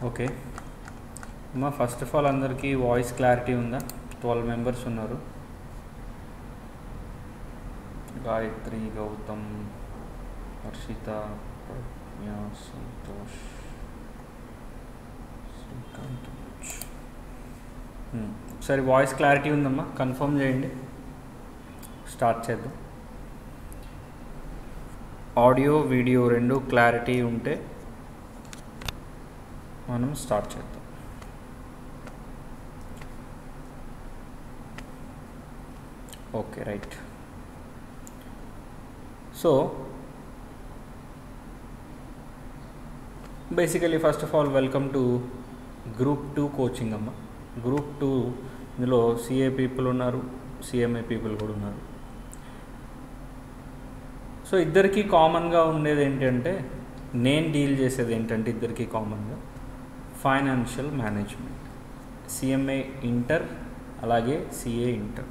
Okay అమ్మా first of all అందరికీ voice clarity ఉందా ట్వెల్వ్ మెంబర్స్ ఉన్నారు గాయత్రి గౌతమ్ హర్షిత ప్రజ్ఞ సంతోష్ శ్రీకాంత్ Hmm. ఒకసారి వాయిస్ క్లారిటీ ఉందమ్మా కన్ఫర్మ్ చేయండి స్టార్ట్ చేద్దాం ఆడియో వీడియో రెండు క్లారిటీ ఉంటే మనం స్టార్ట్ చేద్దాం okay right so basically first of all welcome to group two coaching అమ్మ గ్రూప్ టూ ఇందులో సిఏ పీపుల్ ఉన్నారు సిఎంఏ పీపుల్ కూడా ఉన్నారు సో ఇద్దరికి కామన్గా ఉండేది ఏంటంటే నేను డీల్ చేసేది ఏంటంటే ఇద్దరికి కామన్గా ఫైనాన్షియల్ మేనేజ్మెంట్ సిఎంఏ ఇంటర్ అలాగే CA inter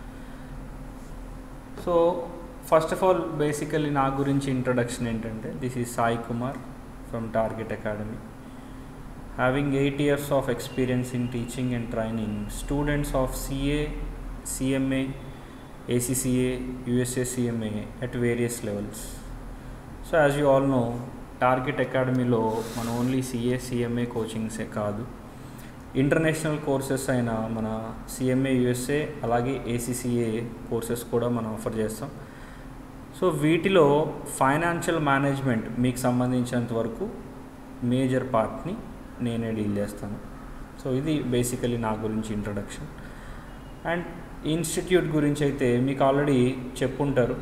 so first of all basically నా గురించి ఇంట్రడక్షన్ ఏంటంటే this is Sai Kumar from Target Academy having 8 years of experience in teaching and training students of CA, CMA, ACCA, USA CMA at various levels. So as you all know, Target అకాడమీలో మన only CA CMA కోచింగ్సే కాదు international courses అయిన మన CMA USA అలాగే ACCA courses కూడా మనం offer చేస్తాం so వీటిలో ఫైనాన్షియల్ మేనేజ్మెంట్ మీకు సంబంధించినంత వరకు మేజర్ పార్ట్ని నేనే డీల్ చేస్తాను సో ఇది బేసికలీ నా గురించి ఇంట్రడక్షన్ అండ్ ఇన్స్టిట్యూట్ గురించి అయితే మీకు ఆల్రెడీ చెప్పుంటారు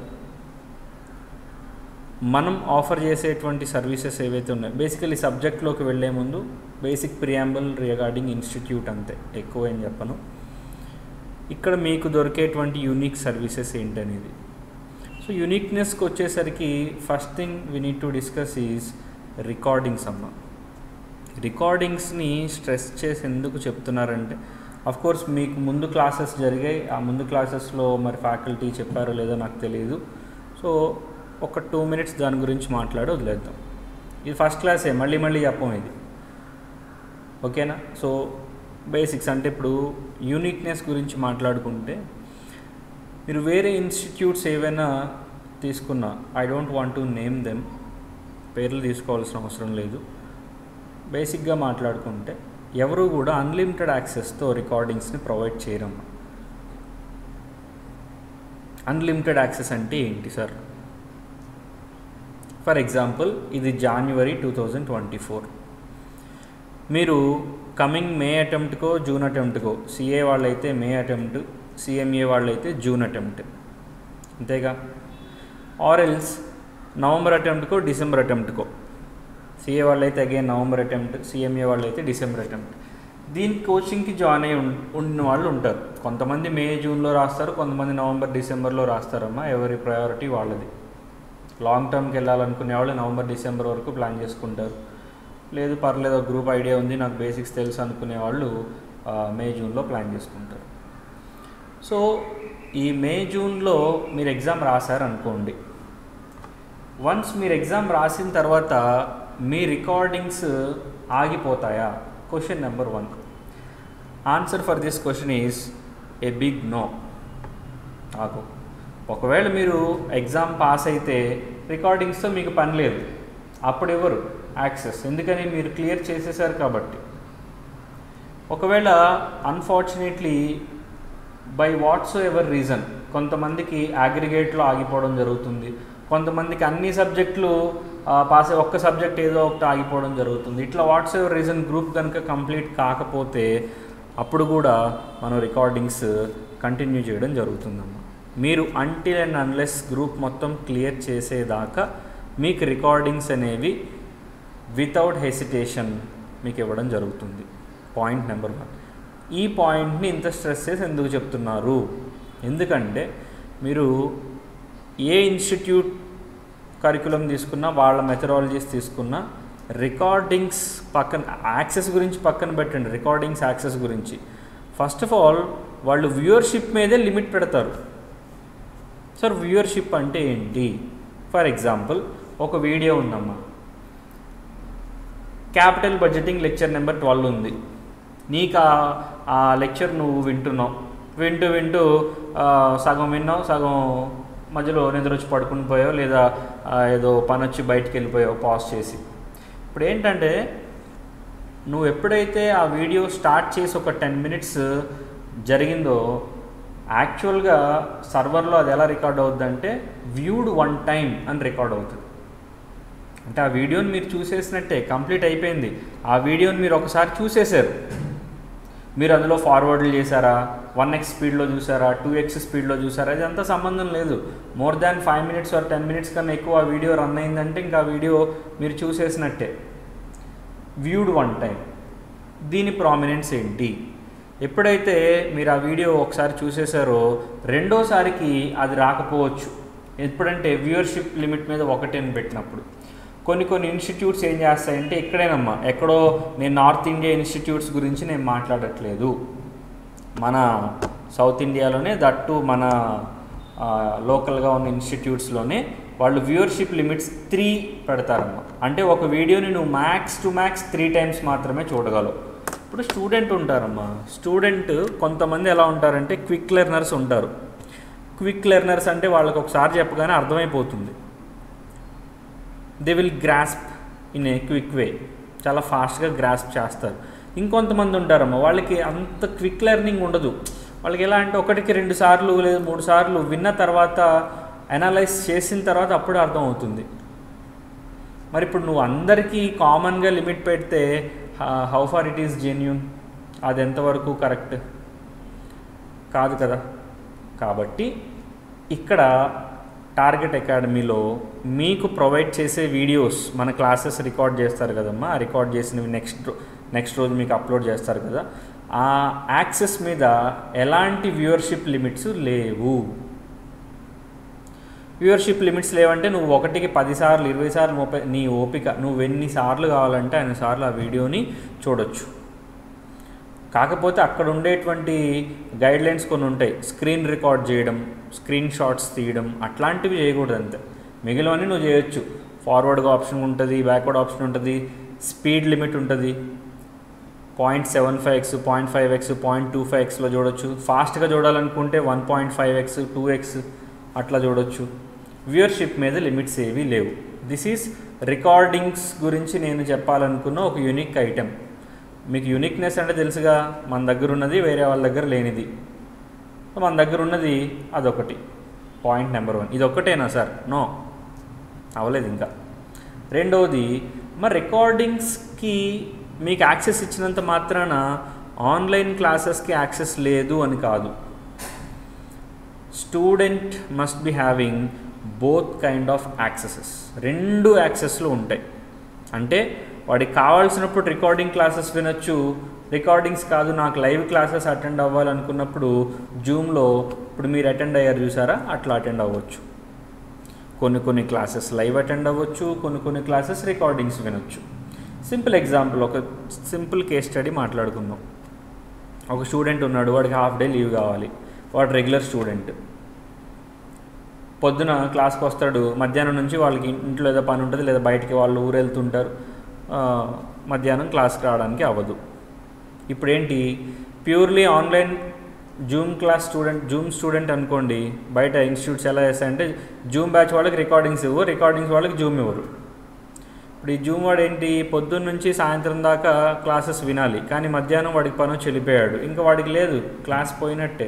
మనం ఆఫర్ చేసేటువంటి సర్వీసెస్ ఏవైతే ఉన్నాయో బేసికలీ సబ్జెక్ట్లోకి వెళ్ళే ముందు బేసిక్ ప్రియాంబుల్ రిగార్డింగ్ ఇన్స్టిట్యూట్ అంతే ఎక్కువ ఏం చెప్పను ఇక్కడ మీకు దొరికేటువంటి యూనిక్ సర్వీసెస్ ఏంటనేది సో యూనిక్నెస్కి వచ్చేసరికి first thing we need to discuss is recordings అమ్మ రికార్డింగ్స్ని స్ట్రెస్ చేసి ఎందుకు చెప్తున్నారంటే అఫ్ కోర్స్ మీకు ముందు క్లాసెస్ జరిగాయి ఆ ముందు క్లాసెస్లో మరి ఫ్యాకల్టీ చెప్పారో లేదో నాకు తెలియదు సో ఒక టూ మినిట్స్ దాని గురించి మాట్లాడి వదిలేద్దాం ఇది ఫస్ట్ క్లాసే మళ్ళీ మళ్ళీ చెప్పం ఇది ఓకేనా సో బేసిక్స్ అంటే ఇప్పుడు యూనిక్నెస్ గురించి మాట్లాడుకుంటే మీరు వేరే ఇన్స్టిట్యూట్స్ ఏవైనా తీసుకున్నా I don't want to name them పేర్లు తీసుకోవాల్సిన అవసరం లేదు బేసిక్గా మాట్లాడుకుంటే ఎవరు కూడా అన్లిమిటెడ్ యాక్సెస్తో రికార్డింగ్స్ని ప్రొవైడ్ చేయరమ్మా అన్లిమిటెడ్ యాక్సెస్ అంటే ఏంటి సార్ ఫర్ ఎగ్జాంపుల్ ఇది January two thousand twenty four మీరు కమింగ్ మే అటెంప్ట్కో జూన్ అటెంప్ట్కో సిఏ వాళ్ళైతే మే అటెంప్ట్ సిఎంఏ వాళ్ళైతే జూన్ అటెంప్ట్ అంతేగా ఆర్ఎల్స్ నవంబర్ అటెంప్ట్కో డిసెంబర్ అటెంప్ట్కో సిఏ వాళ్ళైతే అగైన్ నవంబర్ అటెంప్ట్ సిఎంఏ వాళ్ళైతే డిసెంబర్ అటెంప్ట్ దీని కోచింగ్కి జాయిన్ అయి ఉన్న వాళ్ళు ఉంటారు కొంతమంది మే జూన్లో రాస్తారు కొంతమంది నవంబర్ డిసెంబర్లో రాస్తారమ్మా ఎవరి ప్రయారిటీ వాళ్ళది లాంగ్ టర్మ్కి వెళ్ళాలనుకునే వాళ్ళు నవంబర్ డిసెంబర్ వరకు ప్లాన్ చేసుకుంటారు లేదు పర్లేదు గ్రూప్ ఐడియా ఉంది నాకు బేసిక్స్ తెలుసు అనుకునే వాళ్ళు మే జూన్లో ప్లాన్ చేసుకుంటారు సో ఈ మే జూన్లో మీరు ఎగ్జామ్ రాశారనుకోండి వన్స్ మీరు ఎగ్జామ్ రాసిన తర్వాత మీ రికార్డింగ్స్ ఆగిపోతాయా question number one answer for this question is a big no ఆగు ఒకవేళ మీరు ఎగ్జామ్ పాస్ అయితే రికార్డింగ్స్తో మీకు పని లేదు అప్పుడు ఎవరు యాక్సెస్ ఎందుకని మీరు క్లియర్ చేసేసారు కాబట్టి ఒకవేళ unfortunately by whatsoever reason కొంతమందికి అగ్రిగేట్లో ఆగిపోవడం జరుగుతుంది కొంతమందికి అన్ని సబ్జెక్టులు పాస్ ఒక్క సబ్జెక్ట్ ఏదో ఒకటి ఆగిపోవడం జరుగుతుంది ఇట్లా వాట్స్ ఎవర్ రీజన్ గ్రూప్ కనుక కంప్లీట్ కాకపోతే అప్పుడు కూడా మనం రికార్డింగ్స్ కంటిన్యూ చేయడం జరుగుతుందమ్మా మీరు అంటిల్ అండ్ అన్లెస్ గ్రూప్ మొత్తం క్లియర్ చేసేదాకా మీకు రికార్డింగ్స్ అనేవి వితౌట్ హెసిటేషన్ మీకు ఇవ్వడం జరుగుతుంది పాయింట్ నెంబర్ వన్ ఈ పాయింట్ని ఇంత స్ట్రెస్ చేసి ఎందుకు చెప్తున్నారు ఎందుకంటే మీరు ఏ ఇన్స్టిట్యూట్ కరికులం తీసుకున్నా వాళ్ళ మెథడాలజీస్ తీసుకున్నా రికార్డింగ్స్ పక్కన యాక్సెస్ గురించి పక్కన పెట్టండి రికార్డింగ్స్ యాక్సెస్ గురించి ఫస్ట్ ఆఫ్ ఆల్ వాళ్ళు వ్యూవర్షిప్ మీదే లిమిట్ పెడతారు సార్ వ్యూవర్షిప్ అంటే ఏంటి ఫర్ ఎగ్జాంపుల్ ఒక వీడియో ఉందమ్మా capital budgeting lecture number twelve ఉంది నీకు ఆ- ఆ లెక్చర్ నువ్వు వింటున్నావు వింటూ వింటూ ఆ, సగం విన్నావు సగం మధ్యలో నిద్ర వచ్చి పడుకుని పోయావు లేదా ఆ, ఏదో పని వచ్చి బయటికి వెళ్ళిపోయావు పాజ్ చేసి ఇప్పుడు ఏంటంటే నువ్వు ఎప్పుడైతే ఆ వీడియో స్టార్ట్ చేసి ఒక టెన్ మినిట్స్ జరిగిందో యాక్చువల్గా సర్వర్లో అది ఎలా రికార్డ్ అవుద్దంటే వ్యూడ్ వన్ టైం అని రికార్డ్ అవుతుంది అంటే ఆ వీడియోని మీరు చూసేసినట్టే కంప్లీట్ అయిపోయింది ఆ వీడియోని మీరు ఒకసారి చూసేశారు మీరు అందులో ఫార్వర్డ్లు చేశారా వన్ ఎక్స్ స్పీడ్లో చూసారా టూ ఎక్స్ స్పీడ్లో చూసారా ఇదంతా సంబంధం లేదు more than five minutes or ten minutes కన్నా ఎక్కువ ఆ వీడియో రన్ అయిందంటే ఇంకా ఆ వీడియో మీరు చూసేసినట్టే వ్యూడ్ వన్ టైం దీని ప్రామినెన్స్ ఏంటి ఎప్పుడైతే మీరు ఆ వీడియో ఒకసారి చూసేశారో రెండోసారికి అది రాకపోవచ్చు ఎప్పుడంటే వ్యూవర్షిప్ లిమిట్ మీద ఒకటి అని పెట్టినప్పుడు కొన్ని కొన్ని ఇన్స్టిట్యూట్స్ ఏం చేస్తాయంటే ఇక్కడేనమ్మా ఎక్కడో నేను నార్త్ ఇండియా ఇన్స్టిట్యూట్స్ గురించి నేను మాట్లాడట్లేదు మన సౌత్ ఇండియాలోనే దట్టు మన ఆ, లోకల్గా ఉన్న ఇన్స్టిట్యూట్స్లోనే వాళ్ళు వ్యూవర్షిప్ లిమిట్స్ త్రీ పెడతారమ్మా అంటే ఒక వీడియోని నువ్వు max to max three times మాత్రమే చూడగలవు ఇప్పుడు స్టూడెంట్ ఉంటారమ్మా స్టూడెంట్ కొంతమంది ఎలా ఉంటారంటే క్విక్ లెర్నర్స్ ఉంటారు క్విక్ లెర్నర్స్ అంటే వాళ్ళకి ఒకసారి చెప్పగానే అర్థమైపోతుంది they will grasp in a quick way చాలా ఫాస్ట్గా గ్రాస్ప్ చేస్తారు ఇంకొంతమంది ఉంటారమ్మా వాళ్ళకి అంత క్విక్ లెర్నింగ్ ఉండదు వాళ్ళకి ఎలా అంటే ఒకటికి రెండు సార్లు లేదా మూడు సార్లు విన్న తర్వాత అనలైజ్ చేసిన తర్వాత అప్పుడు అర్థం అవుతుంది మరి ఇప్పుడు నువ్వు అందరికీ కామన్గా లిమిట్ పెడితే how far it is genuine అది ఎంతవరకు కరెక్ట్ కాదు కదా కాబట్టి ఇక్కడ టార్గెట్ అకాడమీలో మీకు ప్రొవైడ్ చేసే వీడియోస్ మన క్లాసెస్ రికార్డ్ చేస్తారు కదమ్మా ఆ రికార్డ్ చేసినవి నెక్స్ట్ నెక్స్ట్ రోజు మీకు అప్లోడ్ చేస్తారు కదా ఆ యాక్సెస్ మీద ఎలాంటి వ్యూవర్షిప్ లిమిట్స్ లేవు వ్యూవర్షిప్ లిమిట్స్ లేవంటే నువ్వు ఒకటికి పది సార్లు ఇరవై సార్లు ముప్పై నీ ఓపిక నువ్వు ఎన్ని సార్లు కావాలంటే అన్ని సార్లు ఆ వీడియోని చూడొచ్చు కాకపోతే అక్కడ ఉండేటువంటి గైడ్లైన్స్ కొన్ని ఉంటాయి స్క్రీన్ రికార్డ్ చేయడం స్క్రీన్ షాట్స్ తీయడం అట్లాంటివి చేయకూడదు అంతే మిగిలినవన్నీ నువ్వు చేయొచ్చు ఫార్వర్డ్గా ఆప్షన్ ఉంటుంది బ్యాక్వర్డ్ ఆప్షన్ ఉంటుంది స్పీడ్ లిమిట్ ఉంటుంది point seven five X point five X point two five ఎక్స్లో చూడొచ్చు ఫాస్ట్గా చూడాలనుకుంటే one point five X two X అట్లా చూడొచ్చు వ్యూవర్షిప్ మీద లిమిట్స్ ఏవీ లేవు దిస్ ఈజ్ రికార్డింగ్స్ గురించి నేను చెప్పాలనుకున్న ఒక యూనిక్ ఐటెం మీకు యూనిక్నెస్ అంటే తెలుసుగా మన దగ్గర ఉన్నది వేరే వాళ్ళ దగ్గర లేనిది మన దగ్గర ఉన్నది అదొకటి పాయింట్ నెంబర్ వన్ ఇది ఒక్కటేనా సార్ నో అవ్వలేదు ఇంకా రెండవది మరి రికార్డింగ్స్కి మీకు యాక్సెస్ ఇచ్చినంత మాత్రాన ఆన్లైన్ క్లాసెస్కి యాక్సెస్ లేదు అని కాదు student must be having both kind of accesses రెండు యాక్సెస్లు ఉంటాయి అంటే వాడికి కావాల్సినప్పుడు రికార్డింగ్ క్లాసెస్ వినొచ్చు రికార్డింగ్స్ కాదు నాకు లైవ్ క్లాసెస్ అటెండ్ అవ్వాలనుకున్నప్పుడు జూమ్లో ఇప్పుడు మీరు అటెండ్ అయ్యారు చూసారా అట్లా అటెండ్ అవ్వచ్చు కొన్ని కొన్ని క్లాసెస్ లైవ్ అటెండ్ అవ్వచ్చు కొన్ని కొన్ని క్లాసెస్ రికార్డింగ్స్ వినొచ్చు సింపుల్ ఎగ్జాంపుల్ ఒక సింపుల్ కేస్ స్టడీ మాట్లాడుకుందాం ఒక స్టూడెంట్ ఉన్నాడు వాడికి హాఫ్ డే లీవ్ కావాలి వాడు రెగ్యులర్ స్టూడెంట్ పొద్దున క్లాస్కి వస్తాడు మధ్యాహ్నం నుంచి వాళ్ళకి ఇంట్లో ఏదో పని ఉంటుంది లేదా బయటికి వాళ్ళు ఊరు వెళ్తుంటారు ఆ, మధ్యాహ్నం క్లాస్కి రావడానికి అవ్వదు ఇప్పుడు ఏంటి purely online zoom class student zoom student అనుకోండి బయట ఇన్స్టిట్యూట్స్ ఎలా చేస్తాయంటే జూమ్ బ్యాచ్ వాళ్ళకి రికార్డింగ్స్ ఇవ్వరు రికార్డింగ్స్ వాళ్ళకి జూమ్ ఇవ్వరు ఇప్పుడు ఈ జూమ్ వాడు ఏంటి పొద్దున్న నుంచి సాయంత్రం దాకా క్లాసెస్ వినాలి కానీ మధ్యాహ్నం వాడికి పని వచ్చి వెళ్ళిపోయాడు ఇంకా వాడికి లేదు క్లాస్ పోయినట్టే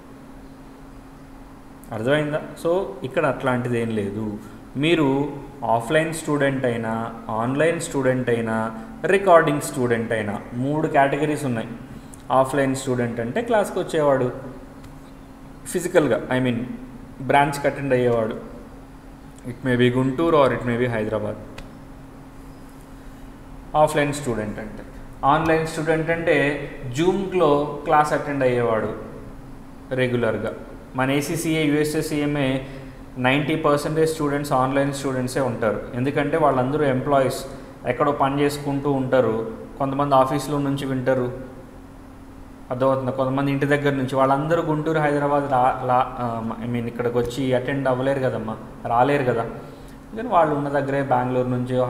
అర్థమైందా సో ఇక్కడ అట్లాంటిది ఏం లేదు మీరు ఆఫ్లైన్ స్టూడెంట్ అయినా ఆన్లైన్ స్టూడెంట్ అయినా రికార్డింగ్ స్టూడెంట్ అయినా మూడు కేటగిరీస్ ఉన్నాయి ఆఫ్లైన్ స్టూడెంట్ అంటే క్లాస్కి వచ్చేవాడు ఫిజికల్గా ఐ మీన్ బ్రాంచ్కి అటెండ్ అయ్యేవాడు it may be Guntur or it may be Hyderabad offline student అంటే ఆన్లైన్ స్టూడెంట్ అంటే జూమ్లో క్లాస్ అటెండ్ అయ్యేవాడు రెగ్యులర్గా మన ACCA US CMA ninety percentage students online స్టూడెంట్సే ఉంటారు ఎందుకంటే వాళ్ళందరూ ఎంప్లాయీస్ ఎక్కడో పని చేసుకుంటూ ఉంటారు కొంతమంది ఆఫీస్లో నుంచి వింటారు అర్థమవుతుంది కొంతమంది ఇంటి దగ్గర నుంచి వాళ్ళందరూ గుంటూరు హైదరాబాద్ రా లా ఐ మీన్ ఇక్కడికి వచ్చి అటెండ్ అవ్వలేరు కదమ్మా రాలేరు కదా కానీ వాళ్ళు ఉన్న దగ్గరే బెంగళూరు నుంచి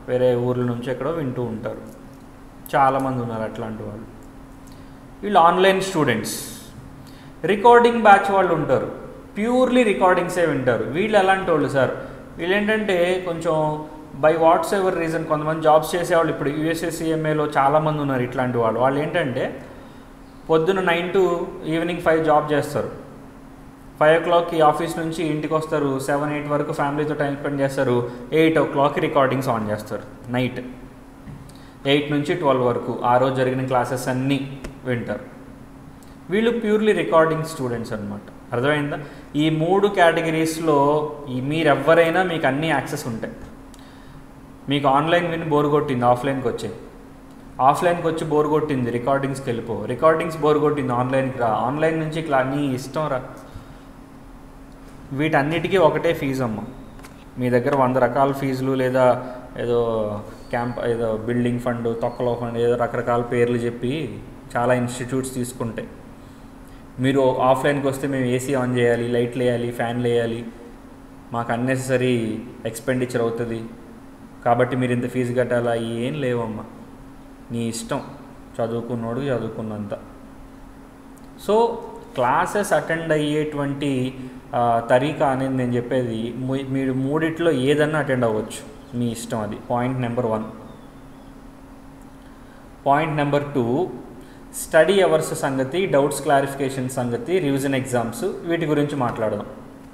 వేరే ఊర్ల నుంచి ఎక్కడో వింటూ ఉంటారు చాలామంది ఉన్నారు అట్లాంటి వాళ్ళు వీళ్ళు ఆన్లైన్ స్టూడెంట్స్ రికార్డింగ్ బ్యాచ్ వాళ్ళు ఉంటారు ప్యూర్లీ రికార్డింగ్సే వింటారు వీళ్ళు ఎలాంటి వాళ్ళు సార్ వీళ్ళు ఏంటంటే కొంచెం బై వాట్స్ ఎవర్ రీజన్ కొంతమంది జాబ్స్ చేసేవాళ్ళు ఇప్పుడు యూఎస్ఎస్సిఎంఏలో చాలామంది ఉన్నారు ఇట్లాంటి వాళ్ళు వాళ్ళు ఏంటంటే పొద్దున్న nine to evening five job చేస్తారు ఫైవ్ ఓ క్లాక్కి ఆఫీస్ నుంచి ఇంటికి వస్తారు సెవెన్ ఎయిట్ వరకు ఫ్యామిలీతో టైం స్పెండ్ చేస్తారు ఎయిట్ ఓ క్లాక్కి రికార్డింగ్స్ ఆన్ చేస్తారు నైట్ ఎయిట్ నుంచి ట్వెల్వ్ వరకు ఆ రోజు జరిగిన క్లాసెస్ అన్నీ వింటారు వీళ్ళు ప్యూర్లీ రికార్డింగ్ స్టూడెంట్స్ అనమాట అర్థమైందా ఈ మూడు కేటగిరీస్లో ఈ మీరెవ్వరైనా మీకు అన్ని యాక్సెస్ ఉంటాయి మీకు ఆన్లైన్ విని బోర్ కొట్టింది ఆఫ్లైన్కి వచ్చే ఆఫ్లైన్కి వచ్చి బోర్ కొట్టింది రికార్డింగ్స్కి వెళ్ళిపో రికార్డింగ్స్ బోర్ కొట్టింది ఆన్లైన్కి రా ఆన్లైన్ నుంచి క్లా నీ ఇష్టం రా వీటన్నిటికీ ఒకటే ఫీజు అమ్మ మీ దగ్గర వంద రకాల ఫీజులు లేదా ఏదో క్యాంప్ ఏదో బిల్డింగ్ ఫండ్ తొక్కలో ఫండ్ ఏదో రకరకాల పేర్లు చెప్పి చాలా ఇన్స్టిట్యూట్స్ తీసుకుంటాయి మీరు ఆఫ్లైన్కి వస్తే మేము ఏసీ ఆన్ చేయాలి లైట్లు వేయాలి ఫ్యాన్లు వేయాలి మాకు అన్నెసరీ ఎక్స్పెండిచర్ అవుతుంది కాబట్టి మీరు ఇంత ఫీజు కట్టాలా ఏం లేవమ్మా నీ ఇష్టం చదువుకున్నోడు చదువుకున్నంత సో క్లాసెస్ అటెండ్ అయ్యేటువంటి ఆ, తరీకా అనేది నేను చెప్పేది మీ- మీరు మూడిట్లో ఏదన్నా అటెండ్ అవ్వచ్చు మీ ఇష్టం అది point number one point number two study hours సంగతి డౌట్స్ క్లారిఫికేషన్ సంగతి రివిజన్ ఎగ్జామ్స్ వీటి గురించి మాట్లాడదాం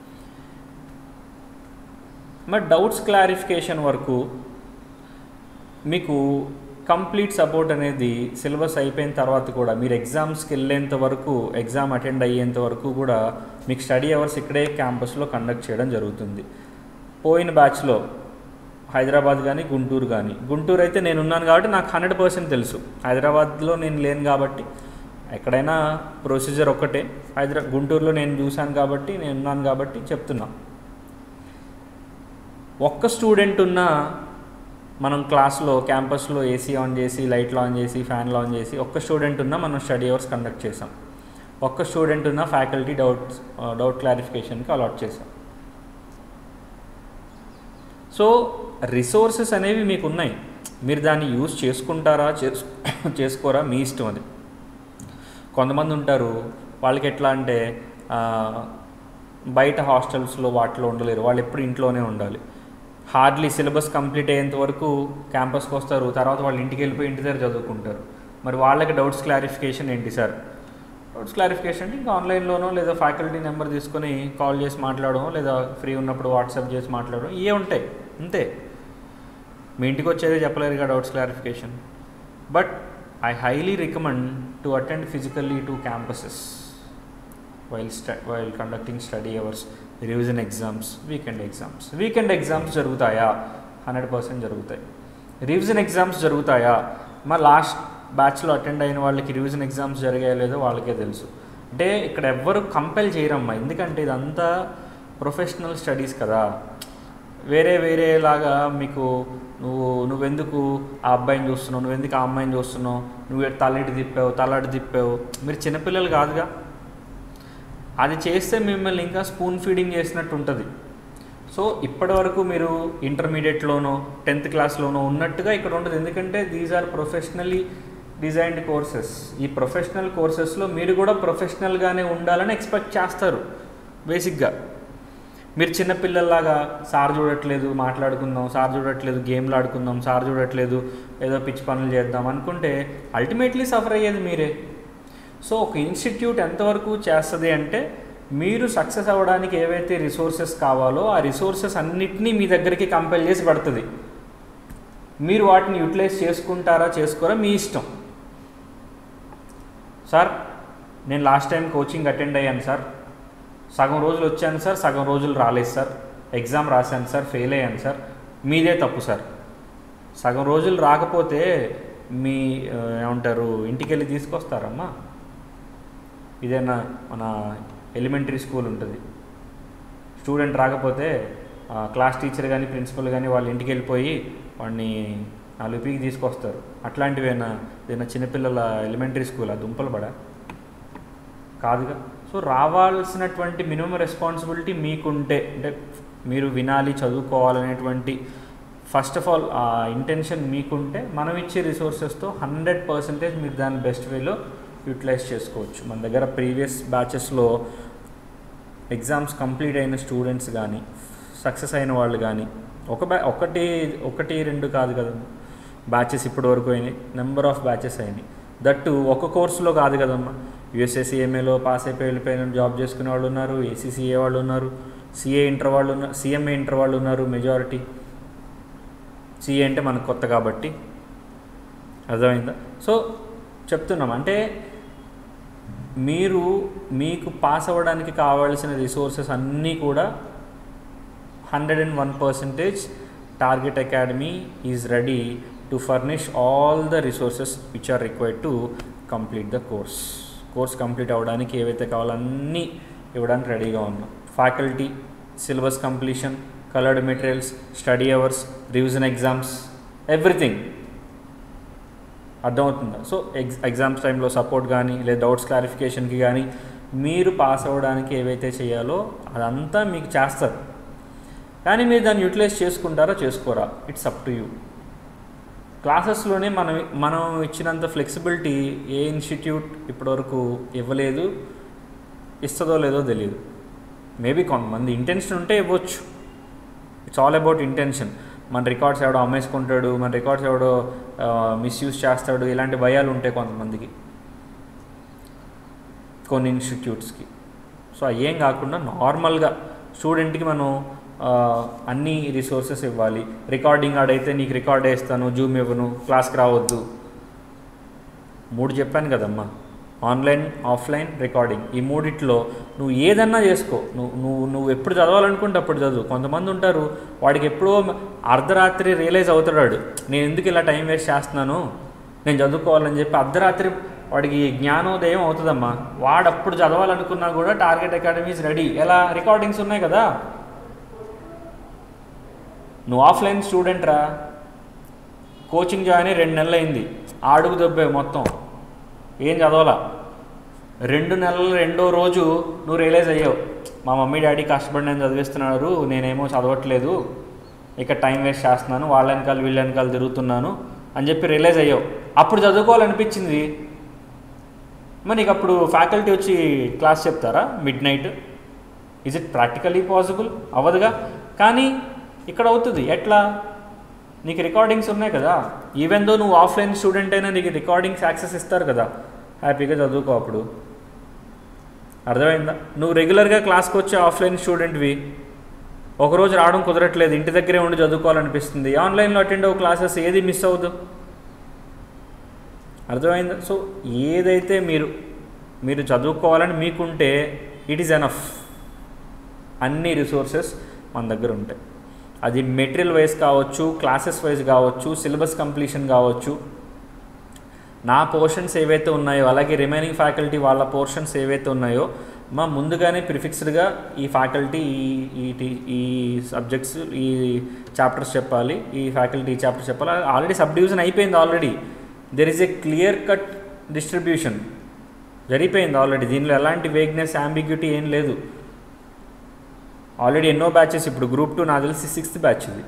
మరి డౌట్స్ క్లారిఫికేషన్ వరకు మీకు కంప్లీట్ సపోర్ట్ అనేది సిలబస్ అయిపోయిన తర్వాత కూడా మీరు ఎగ్జామ్స్కి వెళ్ళేంత వరకు ఎగ్జామ్ అటెండ్ అయ్యేంత వరకు కూడా మీకు స్టడీ అవర్స్ ఇక్కడే క్యాంపస్లో కండక్ట్ చేయడం జరుగుతుంది పోయిన బ్యాచ్లో హైదరాబాద్ కానీ గుంటూరు కానీ గుంటూరు అయితే నేను ఉన్నాను కాబట్టి నాకు హండ్రెడ్ పర్సెంట్ తెలుసు హైదరాబాద్లో నేను లేను కాబట్టి ఎక్కడైనా ప్రొసీజర్ ఒక్కటే హైదరా గుంటూరులో నేను చూశాను కాబట్టి నేను ఉన్నాను కాబట్టి చెప్తున్నా ఒక్క స్టూడెంట్ ఉన్న మనం క్లాస్లో క్యాంపస్లో ఏసీ ఆన్ చేసి లైట్లు ఆన్ చేసి ఫ్యాన్లు ఆన్ చేసి ఒక్క స్టూడెంట్ ఉన్నా మనం స్టడీ అవర్స్ కండక్ట్ చేసాం ఒక్క స్టూడెంట్ ఉన్న ఫ్యాకల్టీ డౌట్స్ డౌట్ క్లారిఫికేషన్కి అలాట్ చేసాం సో రిసోర్సెస్ అనేవి మీకు ఉన్నాయి మీరు దాన్ని యూజ్ చేసుకుంటారా చేసు చేసుకోరా మీ ఇష్టం అది కొంతమంది ఉంటారు వాళ్ళకి ఎట్లా అంటే ఆ, బయట హాస్టల్స్లో వాటిలో ఉండలేరు వాళ్ళు ఎప్పుడు ఇంట్లోనే ఉండాలి హార్డ్లీ సిలబస్ కంప్లీట్ అయ్యేంత వరకు క్యాంపస్కి వస్తారు తర్వాత వాళ్ళు ఇంటికి వెళ్ళిపోయి ఇంటి దగ్గర చదువుకుంటారు మరి వాళ్ళకి డౌట్స్ క్లారిఫికేషన్ ఏంటి సార్ డౌట్స్ క్లారిఫికేషన్ అంటే ఇంకా ఆన్లైన్లోనో లేదా ఫ్యాకల్టీ నెంబర్ తీసుకొని కాల్ చేసి మాట్లాడడం లేదా ఫ్రీ ఉన్నప్పుడు వాట్సాప్ చేసి మాట్లాడడం ఇవే ఉంటాయి అంతే మీ ఇంటికి వచ్చేదే చెప్పలేరుగా doubts clarification but I highly recommend to attend physically to campuses while స్ట while conducting study hours revision exams weekend exams weekend exams జరుగుతాయా హండ్రెడ్ పర్సెంట్ జరుగుతాయి రివిజన్ ఎగ్జామ్స్ జరుగుతాయా మా లాస్ట్ బ్యాచ్లో అటెండ్ అయిన వాళ్ళకి రివిజన్ ఎగ్జామ్స్ జరిగాయో లేదో వాళ్ళకే తెలుసు అంటే ఇక్కడ ఎవ్వరు కంపెల్ చేయరమ్మా ఎందుకంటే ఇదంతా ప్రొఫెషనల్ స్టడీస్ కదా వేరే వేరేలాగా మీకు నువ్వు నువ్వెందుకు ఆ అబ్బాయిని చూస్తున్నావు నువ్వెందుకు ఆ అమ్మాయిని చూస్తున్నావు నువ్వు తలటి తిప్పావు తలటి తిప్పావు మీరు చిన్నపిల్లలు కాదుగా అది చేస్తే మిమ్మల్ని ఇంకా స్పూన్ ఫీడింగ్ చేసినట్టు ఉంటుంది సో ఇప్పటి వరకు మీరు ఇంటర్మీడియట్లోనో టెన్త్ క్లాస్లోనో ఉన్నట్టుగా ఇక్కడ ఉండదు ఎందుకంటే these are professionally designed courses ఈ ప్రొఫెషనల్ కోర్సెస్లో మీరు కూడా ప్రొఫెషనల్గానే ఉండాలని ఎక్స్పెక్ట్ చేస్తారు బేసిక్గా మీరు చిన్నపిల్లల్లాగా సార్ చూడట్లేదు మాట్లాడుకుందాం సార్ చూడట్లేదు గేమ్లు ఆడుకుందాం సార్ చూడట్లేదు ఏదో పిచ్చి పనులు చేద్దాం అనుకుంటే అల్టిమేట్లీ సఫర్ అయ్యేది మీరే సో ఒక ఇన్స్టిట్యూట్ ఎంతవరకు చేస్తుంది అంటే మీరు సక్సెస్ అవ్వడానికి ఏవైతే రిసోర్సెస్ కావాలో ఆ రిసోర్సెస్ అన్నిటినీ మీ దగ్గరికి కంపెల్ చేసి పడుతుంది మీరు వాటిని యూటిలైజ్ చేసుకుంటారా చేసుకోరా మీ ఇష్టం సార్ నేను లాస్ట్ టైం కోచింగ్ అటెండ్ అయ్యాను సార్ సగం రోజులు వచ్చాను సార్ సగం రోజులు రాలేదు సార్ ఎగ్జామ్ రాశాను సార్ ఫెయిల్ అయ్యాను సార్ మీదే తప్పు సార్ సగం రోజులు రాకపోతే మీ ఆ, ఏమంటారు ఇంటికి వెళ్ళి తీసుకొస్తారమ్మా ఇదేనా మన ఎలిమెంటరీ స్కూల్ ఉంటుంది స్టూడెంట్ రాకపోతే ఆ, క్లాస్ టీచర్ కానీ ప్రిన్సిపల్ కానీ వాళ్ళ ఇంటికి వెళ్ళిపోయి వాడిని నాలుగు పీకి తీసుకొస్తారు అట్లాంటివేనా ఏదైనా చిన్నపిల్లల ఎలిమెంటరీ స్కూల్ ఆ దుంపలు పడా కాదుగా సో రావాల్సినటువంటి మినిమం రెస్పాన్సిబిలిటీ మీకుంటే అంటే మీరు వినాలి చదువుకోవాలనేటువంటి ఫస్ట్ ఆఫ్ ఆల్ ఆ ఇంటెన్షన్ మీకుంటే మనం ఇచ్చే రిసోర్సెస్తో హండ్రెడ్ పర్సెంటేజ్ మీరు దాన్ని బెస్ట్ వేలో యూటిలైజ్ చేసుకోవచ్చు మన దగ్గర ప్రీవియస్ బ్యాచెస్లో ఎగ్జామ్స్ కంప్లీట్ అయిన స్టూడెంట్స్ కానీ సక్సెస్ అయిన వాళ్ళు కానీ ఒక బ్యా ఒకటి ఒకటి రెండు కాదు కదా బ్యాచెస్ ఇప్పటి వరకు అయినాయి నెంబర్ ఆఫ్ బ్యాచెస్ అయినాయి దట్టు ఒక కోర్సులో కాదు కదమ్మా యుఎస్ఏసీఎంఏలో పాస్ అయిపోయి వెళ్ళిపోయిన జాబ్ చేసుకునే వాళ్ళు ఉన్నారు ఏసీసీఏ వాళ్ళు ఉన్నారు సిఏ ఇంటర్ వాళ్ళు ఉన్నారు సిఎంఏ ఇంటర్ వాళ్ళు ఉన్నారు మెజారిటీ సిఏ అంటే మనకు కొత్త కాబట్టి అర్థమైందా సో చెప్తున్నాం అంటే మీరు మీకు పాస్ అవ్వడానికి కావాల్సిన రిసోర్సెస్ అన్నీ కూడా hundred and one percentage target academy is ready to furnish all the resources which are required to complete the course course complete అవ్వడానికి ఏవైతే కావాలో అన్నీ ఇవ్వడానికి రెడీగా ఉన్నాం faculty syllabus completion coloured materials study hours revision exams everything అర్థమవుతుందా so ఎగ్జ్ exams టైంలో సపోర్ట్ కానీ లేదా డౌట్స్ క్లారిఫికేషన్కి కానీ మీరు పాస్ అవ్వడానికి ఏవైతే చేయాలో అదంతా మీకు చేస్తారు కానీ మీరు దాన్ని యూటిలైజ్ చేసుకుంటారా చేసుకోరా ఇట్స్ అప్ టు యూ క్లాసెస్లోనే మనం మనం ఇచ్చినంత ఫ్లెక్సిబిలిటీ ఏ ఇన్స్టిట్యూట్ ఇప్పటివరకు ఇవ్వలేదు ఇస్తుందో లేదో తెలియదు మేబీ కొంతమంది ఇంటెన్షన్ ఉంటే ఇవ్వచ్చు ఇట్స్ ఆల్ అబౌట్ ఇంటెన్షన్ మన రికార్డ్స్ ఎవడో అమ్మేసుకుంటాడు మన రికార్డ్స్ ఎవడో మిస్యూజ్ చేస్తాడు ఇలాంటి భయాలు ఉంటాయి కొంతమందికి కొన్ని ఇన్స్టిట్యూట్స్కి సో అయ్యేం కాకుండా నార్మల్గా స్టూడెంట్కి మనం ఆ, అన్ని రిసోర్సెస్ ఇవ్వాలి రికార్డింగ్ ఆడైతే నీకు రికార్డ్ వేస్తాను జూమ్ ఇవ్వను క్లాస్కి రావద్దు మూడు చెప్పాను కదమ్మా ఆన్లైన్ ఆఫ్లైన్ రికార్డింగ్ ఈ మూడిట్లో నువ్వు ఏదన్నా చేసుకో నువ్వు నువ్వు నువ్వు ఎప్పుడు చదవాలనుకుంటే అప్పుడు చదువు కొంతమంది ఉంటారు వాడికి ఎప్పుడో అర్ధరాత్రి రియలైజ్ అవుతాడు నేను ఎందుకు ఇలా టైం వేస్ట్ చేస్తున్నాను నేను చదువుకోవాలని చెప్పి అర్ధరాత్రి వాడికి జ్ఞానోదయం అవుతుందమ్మా వాడు అప్పుడు చదవాలనుకున్నా కూడా టార్గెట్ అకాడమీస్ రెడీ ఎలా రికార్డింగ్స్ ఉన్నాయి కదా నువ్వు ఆఫ్లైన్ స్టూడెంట్ రా కోచింగ్ జాయిన్ అయ్యి రెండు నెలలు అయింది ఆడుగు దొబ్బే మొత్తం ఏం చదవాలా రెండు నెలలు రెండో రోజు నువ్వు రియలైజ్ అయ్యావు మా మమ్మీ డాడీ కష్టపడి నేను చదివిస్తున్నారు నేనేమో చదవట్లేదు ఇక టైం వేస్ట్ చేస్తున్నాను వాళ్ళ వెనకాల వీళ్ళ వెనకాల తిరుగుతున్నాను అని చెప్పి రియలైజ్ అయ్యావు అప్పుడు చదువుకోవాలనిపించింది మరి నీకు అప్పుడు ఫ్యాకల్టీ వచ్చి క్లాస్ చెప్తారా midnight is it practically possible అవ్వదుగా కానీ ఇక్కడ అవుతుంది ఎట్లా నీకు రికార్డింగ్స్ ఉన్నాయి కదా ఈవెన్ దో నువ్వు ఆఫ్లైన్ స్టూడెంట్ అయినా నీకు రికార్డింగ్స్ యాక్సెస్ ఇస్తారు కదా హ్యాపీగా చదువుకో అప్పుడు అర్థమైందా నువ్వు రెగ్యులర్గా క్లాస్కి వచ్చే ఆఫ్లైన్ స్టూడెంట్వి ఒకరోజు రావడం కుదరట్లేదు ఇంటి దగ్గరే ఉండి చదువుకోవాలనిపిస్తుంది ఆన్లైన్లో అటెండ్ అవ్వ క్లాసెస్ ఏది మిస్ అవ్వదు అర్థమైందా సో ఏదైతే మీరు మీరు చదువుకోవాలని మీకుంటే ఇట్ ఈస్ ఎనఫ్ అన్ని రిసోర్సెస్ మన దగ్గర ఉంటాయి అది మెటీరియల్ వైజ్ కావచ్చు క్లాసెస్ వైజ్ కావచ్చు సిలబస్ కంప్లీషన్ కావచ్చు నా పోర్షన్స్ ఏవైతే ఉన్నాయో అలాగే రిమైనింగ్ ఫ్యాకల్టీ వాళ్ళ పోర్షన్స్ ఏవైతే ఉన్నాయో మా ముందుగానే ప్రిఫిక్స్డ్గా ఈ ఫ్యాకల్టీ ఈ ఈ టీ- ఈ సబ్జెక్ట్స్ ఈ చాప్టర్స్ చెప్పాలి ఈ ఫ్యాకల్టీ ఈ చాప్టర్స్ చెప్పాలి ఆల్రెడీ సబ్ డివిజన్ అయిపోయింది already there is a clear cut distribution జరిగిపోయింది ఆల్రెడీ దీనిలో ఎలాంటి వేగ్నెస్ అంబిగ్యూటీ ఏం లేదు ఆల్రెడీ ఎన్నో బ్యాచెస్ ఇప్పుడు గ్రూప్ టూ నాకు తెలిసి సిక్స్త్ బ్యాచ్ ఇది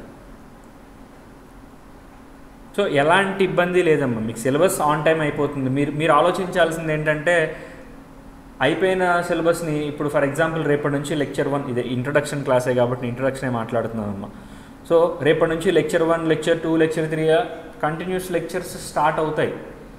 సో ఎలాంటి ఇబ్బంది లేదమ్మా మీకు సిలబస్ ఆన్ టైం అయిపోతుంది మీరు మీరు ఆలోచించాల్సింది ఏంటంటే అయిపోయిన సిలబస్ని ఇప్పుడు ఫర్ ఎగ్జాంపుల్ రేపటి నుంచి లెక్చర్ వన్ ఇదే ఇంట్రడక్షన్ క్లాసే కాబట్టి ఇంట్రడక్షనే మాట్లాడుతున్నానమ్మా సో రేపటి నుంచి lecture one lecture two lecture three continuous lectures start అవుతాయి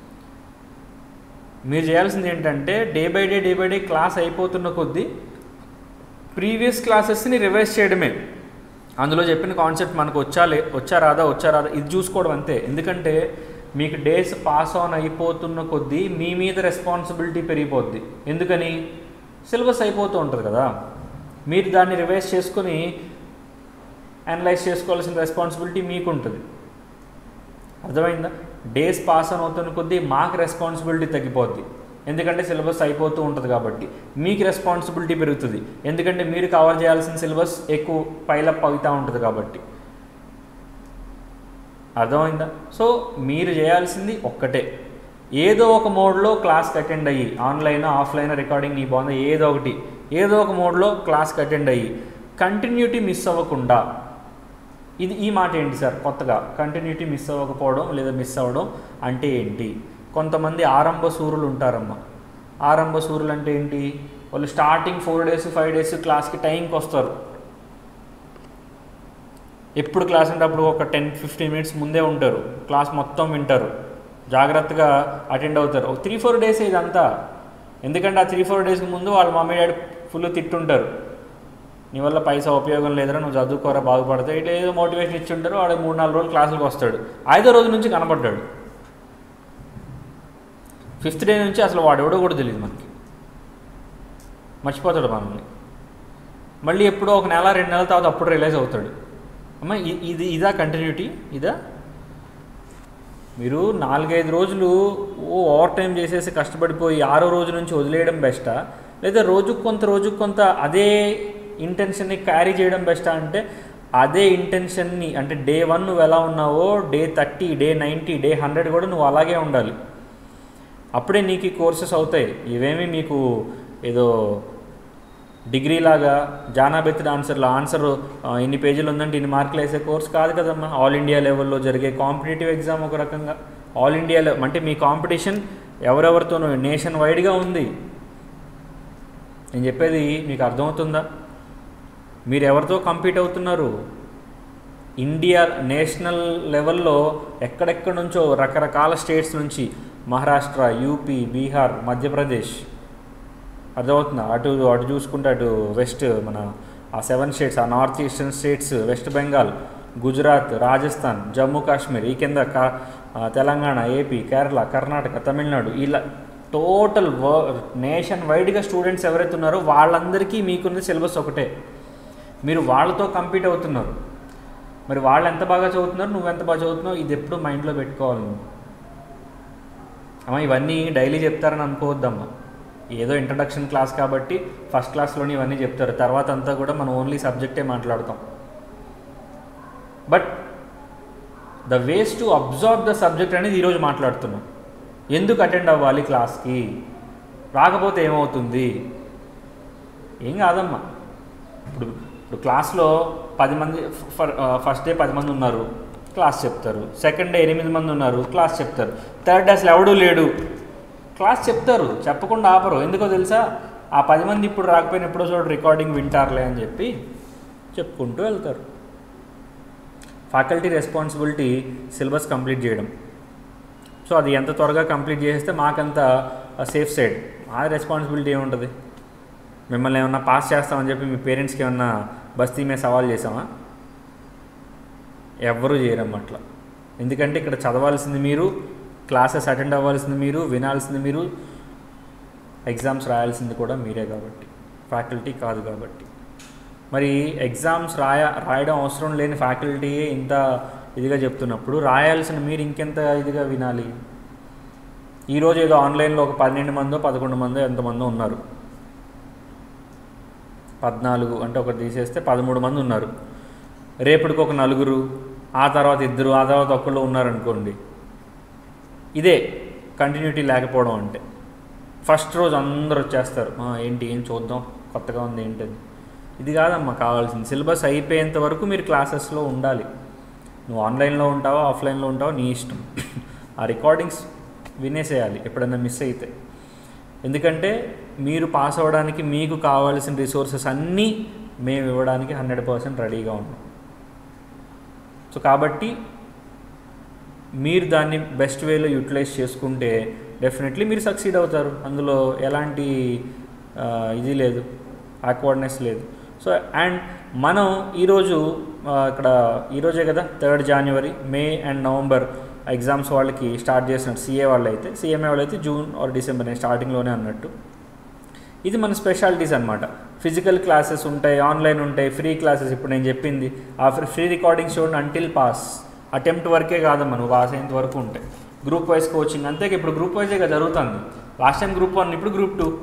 మీరు చేయాల్సింది ఏంటంటే day by day day by day class అయిపోతున్న కొద్దీ ప్రీవియస్ క్లాసెస్ని రివైజ్ చేయడమే అందులో చెప్పిన కాన్సెప్ట్ మనకు వచ్చా లే వచ్చా రాదా వచ్చా రాదా ఇది చూసుకోవడం అంతే ఎందుకంటే మీకు డేస్ పాస్ ఆన్ అయిపోతున్న కొద్దీ మీ మీద రెస్పాన్సిబిలిటీ పెరిగిపోద్ది ఎందుకని సిలబస్ అయిపోతూ ఉంటుంది కదా మీరు దాన్ని రివైజ్ చేసుకొని అనలైజ్ చేసుకోవాల్సిన రెస్పాన్సిబిలిటీ మీకు ఉంటుంది అర్థమైందా డేస్ పాస్ ఆన్ అవుతున్న కొద్దీ మాకు రెస్పాన్సిబిలిటీ తగ్గిపోద్ది ఎందుకంటే సిలబస్ అయిపోతూ ఉంటుంది కాబట్టి మీకు రెస్పాన్సిబిలిటీ పెరుగుతుంది ఎందుకంటే మీరు కవర్ చేయాల్సిన సిలబస్ ఎక్కువ పైలప్ అవుతూ ఉంటుంది కాబట్టి అర్థమైందా సో మీరు చేయాల్సింది ఒక్కటే ఏదో ఒక మోడ్లో క్లాస్కి అటెండ్ అయ్యి ఆన్లైన్ ఆఫ్లైన్ రికార్డింగ్ నీ బాగుంది ఏదో ఒకటి ఏదో ఒక మోడ్లో క్లాస్కి అటెండ్ అయ్యి కంటిన్యూటీ మిస్ అవ్వకుండా ఇది ఈ మాట ఏంటి సార్ కొత్తగా కంటిన్యూటీ మిస్ అవ్వకపోవడం లేదా మిస్ అవ్వడం అంటే ఏంటి కొంతమంది ఆరంభ సూరులు ఉంటారమ్మా ఆరంభ సూరులు అంటే ఏంటి వాళ్ళు starting four days five days క్లాస్కి టైంకి వస్తారు ఎప్పుడు క్లాస్ అంటే అప్పుడు ఒక టెన్ ఫిఫ్టీన్ మినిట్స్ ముందే ఉంటారు క్లాస్ మొత్తం వింటారు జాగ్రత్తగా అటెండ్ అవుతారు ఒక త్రీ ఫోర్ డేస్ ఇదంతా ఎందుకంటే ఆ త్రీ ఫోర్ డేస్కి ముందు వాళ్ళ మమ్మీ డాడీ ఫుల్ తిట్టుంటారు నీ వల్ల పైసా ఉపయోగం లేదురా నువ్వు చదువుకోరా బాగుపడతావు ఇట్లా ఏదో మోటివేషన్ ఇచ్చి ఉంటారు వాడు మూడు నాలుగు రోజులు క్లాసులకు వస్తాడు ఐదో రోజు నుంచి కనపడ్డాడు ఫిఫ్త్ డే నుంచి అసలు వాడు ఎవడో కూడా తెలియదు మనకి మర్చిపోతాడు మనల్ని మళ్ళీ ఎప్పుడో ఒక నెల రెండు నెలల తర్వాత అప్పుడు రియలైజ్ అవుతాడు అమ్మ ఇ- ఇది ఇదా కంటిన్యూటీ ఇదా మీరు నాలుగైదు రోజులు ఓ ఓవర్ టైం చేసేసి కష్టపడిపోయి ఆరో రోజు నుంచి వదిలేయడం బెస్టా లేదా రోజుకు కొంత రోజుకు కొంత అదే ఇంటెన్షన్ని క్యారీ చేయడం బెస్టా అంటే అదే ఇంటెన్షన్ని అంటే డే వన్ నువ్వు ఎలా ఉన్నావో day thirty day ninety day hundred కూడా నువ్వు అలాగే ఉండాలి అప్పుడే నీకు ఈ కోర్సెస్ అవుతాయి ఇవేమి మీకు ఏదో డిగ్రీ లాగా జానాబెత్తుడు ఆన్సర్లో ఆన్సర్ ఇన్ని పేజీలు ఉందంటే ఇన్ని మార్కులు వేసే కోర్స్ కాదు కదమ్మా ఆల్ ఇండియా లెవెల్లో జరిగే కాంపిటేటివ్ ఎగ్జామ్ ఒక రకంగా ఆల్ ఇండియా లెవెల్ అంటే మీ కాంపిటీషన్ ఎవరెవరితోనూ నేషన్ వైడ్గా ఉంది నేను చెప్పేది మీకు అర్థమవుతుందా మీరు ఎవరితో కంపీట్ అవుతున్నారు ఇండియా నేషనల్ లెవెల్లో ఎక్కడెక్కడి నుంచో రకరకాల స్టేట్స్ నుంచి మహారాష్ట్ర యూపీ బీహార్ మధ్యప్రదేశ్ అర్థమవుతుందా అటు అటు చూసుకుంటే అటు వెస్ట్ మన ఆ సెవెన్ స్టేట్స్ ఆ north eastern states West Bengal Gujarat Rajasthan Jammu Kashmir ఈ కింద కా ఆ, తెలంగాణ ఏపీ కేరళ కర్ణాటక తమిళనాడు ఇలా టోటల్ వ నేషన్ వైడ్గా స్టూడెంట్స్ ఎవరైతే ఉన్నారో వాళ్ళందరికీ మీకున్న సిలబస్ ఒకటే మీరు వాళ్ళతో కంపీట్ అవుతున్నారు మరి వాళ్ళు ఎంత బాగా చదువుతున్నారు నువ్వు ఎంత బాగా చదువుతున్నావు ఇది ఎప్పుడు మైండ్లో పెట్టుకోవాలి నువ్వు అమ్మ ఇవన్నీ డైలీ చెప్తారని అనుకోవద్దమ్మా ఏదో ఇంట్రడక్షన్ క్లాస్ కాబట్టి ఫస్ట్ క్లాస్లోనే ఇవన్నీ చెప్తారు తర్వాత అంతా కూడా మనం ఓన్లీ సబ్జెక్టే మాట్లాడతాం but the ways to observe the subject అనేది ఈరోజు మాట్లాడుతున్నాం ఎందుకు అటెండ్ అవ్వాలి క్లాస్కి రాకపోతే ఏమవుతుంది ఏం కాదమ్మా ఇప్పుడు ఇప్పుడు క్లాస్లో పది మంది ఫర్ ఫస్ట్ డే పది మంది ఉన్నారు క్లాస్ చెప్తారు సెకండ్ డే ఎనిమిది మంది ఉన్నారు క్లాస్ చెప్తారు థర్డ్ డే అసలు ఎవడూ లేడు క్లాస్ చెప్తారు చెప్పకుండా ఆపరు ఎందుకో తెలుసా ఆ పది మంది ఇప్పుడు రాకపోయినా ఎప్పుడో చోటు రికార్డింగ్ వింటారులే అని చెప్పి చెప్పుకుంటూ వెళ్తారు ఫ్యాకల్టీ రెస్పాన్సిబిలిటీ సిలబస్ కంప్లీట్ చేయడం సో అది ఎంత త్వరగా కంప్లీట్ చేస్తే మాకంత సేఫ్ సైడ్ మా రెస్పాన్సిబిలిటీ ఏముంటుంది మిమ్మల్ని ఏమన్నా పాస్ చేస్తామని చెప్పి మీ పేరెంట్స్కి ఏమన్నా బస్తీ మీద సవాల్ చేసామా ఎవ్వరూ చేయరమ్మ అట్లా ఎందుకంటే ఇక్కడ చదవాల్సింది మీరు క్లాసెస్ అటెండ్ అవ్వాల్సింది మీరు వినాల్సింది మీరు ఎగ్జామ్స్ రాయాల్సింది కూడా మీరే కాబట్టి ఫ్యాకల్టీ కాదు కాబట్టి మరి ఎగ్జామ్స్ రాయ రాయడం అవసరం లేని ఫ్యాకల్టీయే ఇంత ఇదిగా చెప్తున్నప్పుడు రాయాల్సిన మీరు ఇంకెంత ఇదిగా వినాలి ఈరోజు ఏదో ఆన్లైన్లో ఒక పన్నెండు మందో పదకొండు మందో ఎంతమందో ఉన్నారు పద్నాలుగు అంటే ఒకటి తీసేస్తే పదమూడు మంది ఉన్నారు రేపటికి ఒక నలుగురు ఆ తర్వాత ఇద్దరు ఆ తర్వాత ఒకళ్ళు ఉన్నారనుకోండి ఇదే కంటిన్యూటీ లేకపోవడం అంటే ఫస్ట్ రోజు అందరూ వచ్చేస్తారు "ఆ, ఏంటి ఏం చూద్దాం కొత్తగా ఉంది ఏంటని ఇది కాదమ్మా కావాల్సింది సిలబస్ అయిపోయేంత వరకు మీరు క్లాసెస్లో ఉండాలి నువ్వు ఆన్లైన్లో ఉంటావా ఆఫ్లైన్లో ఉంటావా నీ ఇష్టం ఆ రికార్డింగ్స్ వినేసేయాలి ఎప్పుడైనా మిస్ అయితే ఎందుకంటే మీరు పాస్ అవ్వడానికి మీకు కావాల్సిన రిసోర్సెస్ అన్నీ మేము ఇవ్వడానికి హండ్రెడ్ పర్సెంట్ రెడీగా ఉన్నాం సో కాబట్టి మీరు దాన్ని బెస్ట్ వేలో యూటిలైజ్ చేసుకుంటే డెఫినెట్లీ మీరు సక్సీడ్ అవుతారు అందులో ఎలాంటి ఆ, ఇది లేదు ఆక్వర్డ్నెస్ లేదు సో అండ్ మనం ఈరోజు ఆ, ఇక్కడ ఈరోజే కదా third January May and November exams వాళ్ళకి స్టార్ట్ చేసినట్టు సీఏ వాళ్ళు అయితే సిఎంఏ వాళ్ళు అయితే జూన్ ఆర్ డిసెంబర్ నేను స్టార్టింగ్లోనే అన్నట్టు ఇది మన స్పెషాలిటీస్ అనమాట ఫిజికల్ క్లాసెస్ ఉంటాయి ఆన్లైన్ ఉంటాయి ఫ్రీ క్లాసెస్ ఇప్పుడు నేను చెప్పింది ఆ ఫ్రీ రికార్డింగ్స్ చూడండి అంటిల్ పాస్ అటెంప్ట్ వరకే కాదమ్మా నువ్వు పాస్ అయ్యేంత వరకు ఉంటాయి గ్రూప్ వైజ్ కోచింగ్ అంతే ఇప్పుడు గ్రూప్ వైజేగా జరుగుతుంది లాస్ట్ టైం గ్రూప్ వన్ ఇప్పుడు గ్రూప్ టూ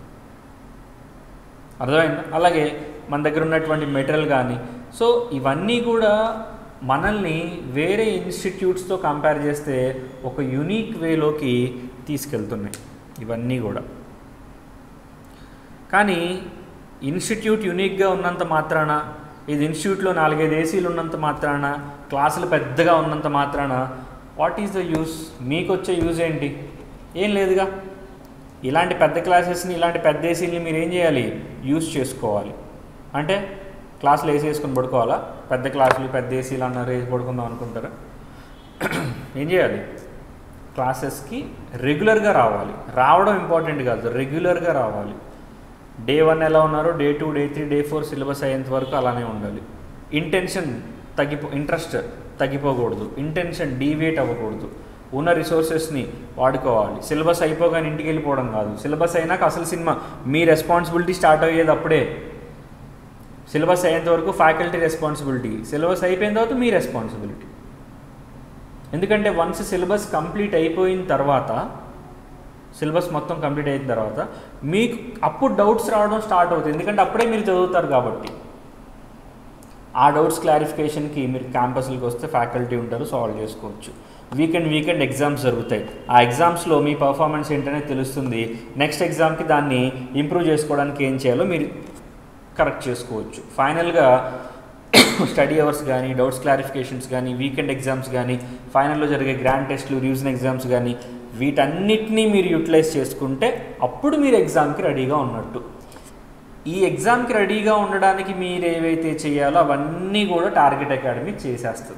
అర్థమైందా అలాగే మన దగ్గర ఉన్నటువంటి మెటీరియల్ కానీ సో ఇవన్నీ కూడా మనల్ని వేరే ఇన్స్టిట్యూట్స్తో కంపేర్ చేస్తే ఒక యునీక్ వేలోకి తీసుకెళ్తున్నాయి ఇవన్నీ కూడా కానీ ఇన్స్టిట్యూట్ యునిక్గా ఉన్నంత మాత్రాన ఇది ఇన్స్టిట్యూట్లో నాలుగైదు ఏసీలు ఉన్నంత మాత్రాన క్లాసులు పెద్దగా ఉన్నంత మాత్రాన వాట్ ఈస్ ద యూస్ మీకు వచ్చే యూజ్ ఏంటి ఏం లేదుగా ఇలాంటి పెద్ద క్లాసెస్ని ఇలాంటి పెద్ద ఏసీని మీరు ఏం చేయాలి యూస్ చేసుకోవాలి అంటే క్లాసులు ఏసీ వేసుకొని పడుకోవాలా పెద్ద క్లాసులు పెద్ద ఏసీలు అన్నారు వేసి పడుకుందాం అనుకుంటారా ఏం చేయాలి క్లాసెస్కి రెగ్యులర్గా రావాలి రావడం ఇంపార్టెంట్ కాదు రెగ్యులర్గా రావాలి డే వన్ ఎలా ఉన్నారో day two day three day four syllabus అయ్యేంత వరకు అలానే ఉండాలి ఇంటెన్షన్ తగ్గిపో ఇంట్రెస్ట్ తగ్గిపోకూడదు ఇంటెన్షన్ డీవియేట్ అవ్వకూడదు ఉన్న రిసోర్సెస్ని వాడుకోవాలి సిలబస్ అయిపోగానే ఇంటికి వెళ్ళిపోవడం కాదు సిలబస్ అయినాక అసలు సినిమా మీ రెస్పాన్సిబిలిటీ స్టార్ట్ అయ్యేది అప్పుడే సిలబస్ అయ్యేంత వరకు ఫ్యాకల్టీ రెస్పాన్సిబిలిటీ సిలబస్ అయిపోయిన తర్వాత మీ రెస్పాన్సిబిలిటీ ఎందుకంటే వన్స్ సిలబస్ కంప్లీట్ అయిపోయిన తర్వాత సిలబస్ మొత్తం కంప్లీట్ అయిన తర్వాత మీకు అప్పుడు డౌట్స్ రావడం స్టార్ట్ అవుతుంది ఎందుకంటే అప్పుడే మీరు చదువుతారు కాబట్టి ఆ డౌట్స్ క్లారిఫికేషన్కి మీరు క్యాంపస్లకు వస్తే ఫ్యాకల్టీ ఉంటారు సాల్వ్ చేసుకోవచ్చు వీకెండ్ వీకెండ్ ఎగ్జామ్స్ జరుగుతాయి ఆ ఎగ్జామ్స్లో మీ పర్ఫార్మెన్స్ ఏంటనే తెలుస్తుంది నెక్స్ట్ ఎగ్జామ్కి దాన్ని ఇంప్రూవ్ చేసుకోవడానికి ఏం చేయాలో మీరు కరెక్ట్ చేసుకోవచ్చు ఫైనల్గా స్టడీ అవర్స్ కానీ డౌట్స్ క్లారిఫికేషన్స్ కానీ వీకెండ్ ఎగ్జామ్స్ కానీ ఫైనల్లో జరిగే గ్రాండ్ టెస్ట్లు రివిజన్ ఎగ్జామ్స్ కానీ వీటన్నిటినీ మీరు యూటిలైజ్ చేసుకుంటే అప్పుడు మీరు ఎగ్జామ్కి రెడీగా ఉన్నట్టు ఈ ఎగ్జామ్కి రెడీగా ఉండడానికి మీరు ఏవైతే చేయాలో అవన్నీ కూడా టార్గెట్ అకాడమీ చేసేస్తుంది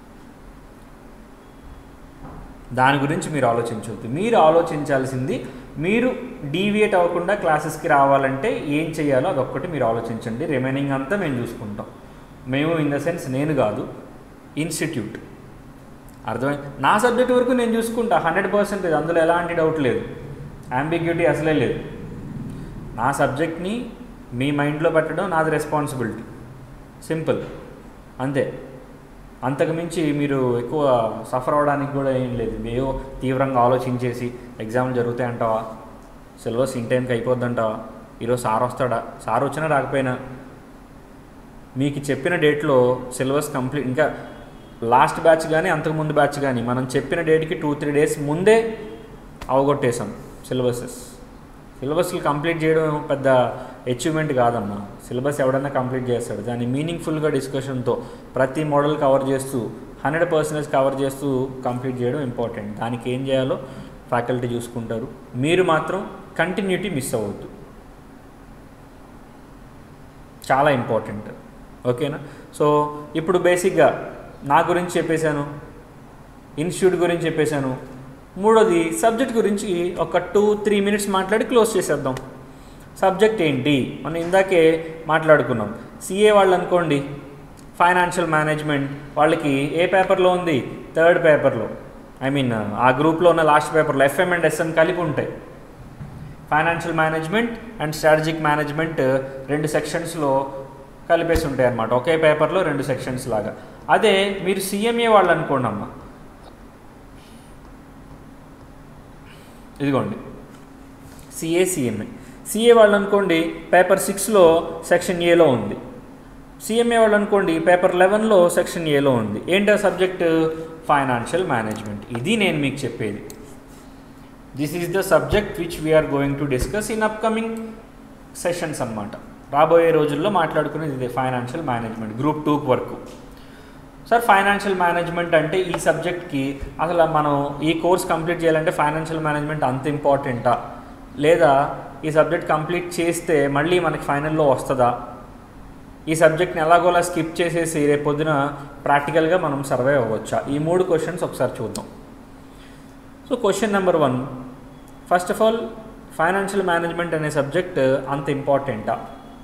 దాని గురించి మీరు ఆలోచించవద్దు మీరు ఆలోచించాల్సింది మీరు డీవియేట్ అవ్వకుండా క్లాసెస్కి రావాలంటే ఏం చేయాలో అదొక్కటి మీరు ఆలోచించండి రిమైనింగ్ అంతా మేము చూసుకుంటాం మేము ఇన్ ద సెన్స్ నేను కాదు ఇన్స్టిట్యూట్ అర్థమై నా సబ్జెక్ట్ వరకు నేను చూసుకుంటా హండ్రెడ్ పర్సెంటేజ్ అందులో ఎలాంటి డౌట్ లేదు అంబిగ్యూటీ అసలే లేదు నా సబ్జెక్ట్ని మీ మైండ్లో పెట్టడం నాది రెస్పాన్సిబిలిటీ సింపుల్ అంతే అంతకు మించి మీరు ఎక్కువ సఫర్ అవ్వడానికి కూడా ఏం లేదు ఏవో తీవ్రంగా ఆలోచించేసి ఎగ్జామ్లు జరుగుతాయంటావా సిలబస్ ఇన్ టైంకి అయిపోద్దంటావా ఈరోజు సార్ వస్తాడా సార్ వచ్చినా రాకపోయినా మీకు చెప్పిన డేట్లో సిలబస్ కంప్లీట్ ఇంకా లాస్ట్ బ్యాచ్ కానీ అంతకుముందు బ్యాచ్ కానీ మనం చెప్పిన డేట్కి టూ త్రీ డేస్ ముందే అవగొట్టేసాం సిలబసెస్ సిలబస్లు కంప్లీట్ చేయడం పెద్ద అచీవ్మెంట్ కాదమ్మా సిలబస్ ఎవడన్నా కంప్లీట్ చేస్తాడు దాన్ని మీనింగ్ఫుల్గా డిస్కషన్తో ప్రతి మోడల్ కవర్ చేస్తూ హండ్రెడ్ పర్సెంటేజ్ కవర్ చేస్తూ కంప్లీట్ చేయడం ఇంపార్టెంట్ దానికి ఏం చేయాలో ఫ్యాకల్టీ చూసుకుంటారు మీరు మాత్రం కంటిన్యూటీ మిస్ అవ్వద్దు చాలా ఇంపార్టెంట్ ఓకేనా సో ఇప్పుడు బేసిక్గా నా గురించి చెప్పేశాను ఇన్స్టిట్యూట్ గురించి చెప్పేశాను మూడోది సబ్జెక్ట్ గురించి ఒక టూ త్రీ మినిట్స్ మాట్లాడి క్లోజ్ చేసేద్దాం సబ్జెక్ట్ ఏంటి మనం ఇందాకే మాట్లాడుకున్నాం సిఏ వాళ్ళు అనుకోండి ఫైనాన్షియల్ మేనేజ్మెంట్ వాళ్ళకి ఏ పేపర్లో ఉంది థర్డ్ పేపర్లో ఐ మీన్ ఆ గ్రూప్లో ఉన్న లాస్ట్ పేపర్లో ఎఫ్ఎం అండ్ ఎస్ఎం కలిపి ఉంటాయి financial management and strategic management రెండు సెక్షన్స్లో కలిపేసి ఉంటాయి అన్నమాట ఒకే పేపర్లో రెండు సెక్షన్స్ లాగా అదే మీరు సీఎంఏ వాళ్ళు అనుకోండి అమ్మ ఇదిగోండి సిఏ సిఎంఏ సిఏ వాళ్ళు అనుకోండి పేపర్ సిక్స్లో సెక్షన్ ఏలో ఉంది సిఎంఏ వాళ్ళు అనుకోండి పేపర్ లెవెన్లో సెక్షన్ ఏలో ఉంది ఏంటో సబ్జెక్ట్ ఫైనాన్షియల్ మేనేజ్మెంట్ ఇది నేను మీకు చెప్పేది this is the subject which we're going to discuss in upcoming sessions అన్నమాట రాబోయే రోజుల్లో మాట్లాడుకునేది ఇదే ఫైనాన్షియల్ మేనేజ్మెంట్ గ్రూప్ టూకి వరకు సార్ ఫైనాన్షియల్ మేనేజ్మెంట్ అంటే ఈ సబ్జెక్ట్కి అసలు మనం ఈ కోర్స్ కంప్లీట్ చేయాలంటే ఫైనాన్షియల్ మేనేజ్మెంట్ అంత ఇంపార్టెంటా లేదా ఈ సబ్జెక్ట్ కంప్లీట్ చేస్తే మళ్ళీ మనకి ఫైనల్లో వస్తుందా ఈ సబ్జెక్ట్ని ఎలాగోలా స్కిప్ చేసేసి రేపు పొద్దున ప్రాక్టికల్గా మనం సర్వే అవ్వచ్చా ఈ మూడు క్వశ్చన్స్ ఒకసారి చూద్దాం సో question number one first of all financial management అనే సబ్జెక్ట్ అంత ఇంపార్టెంటా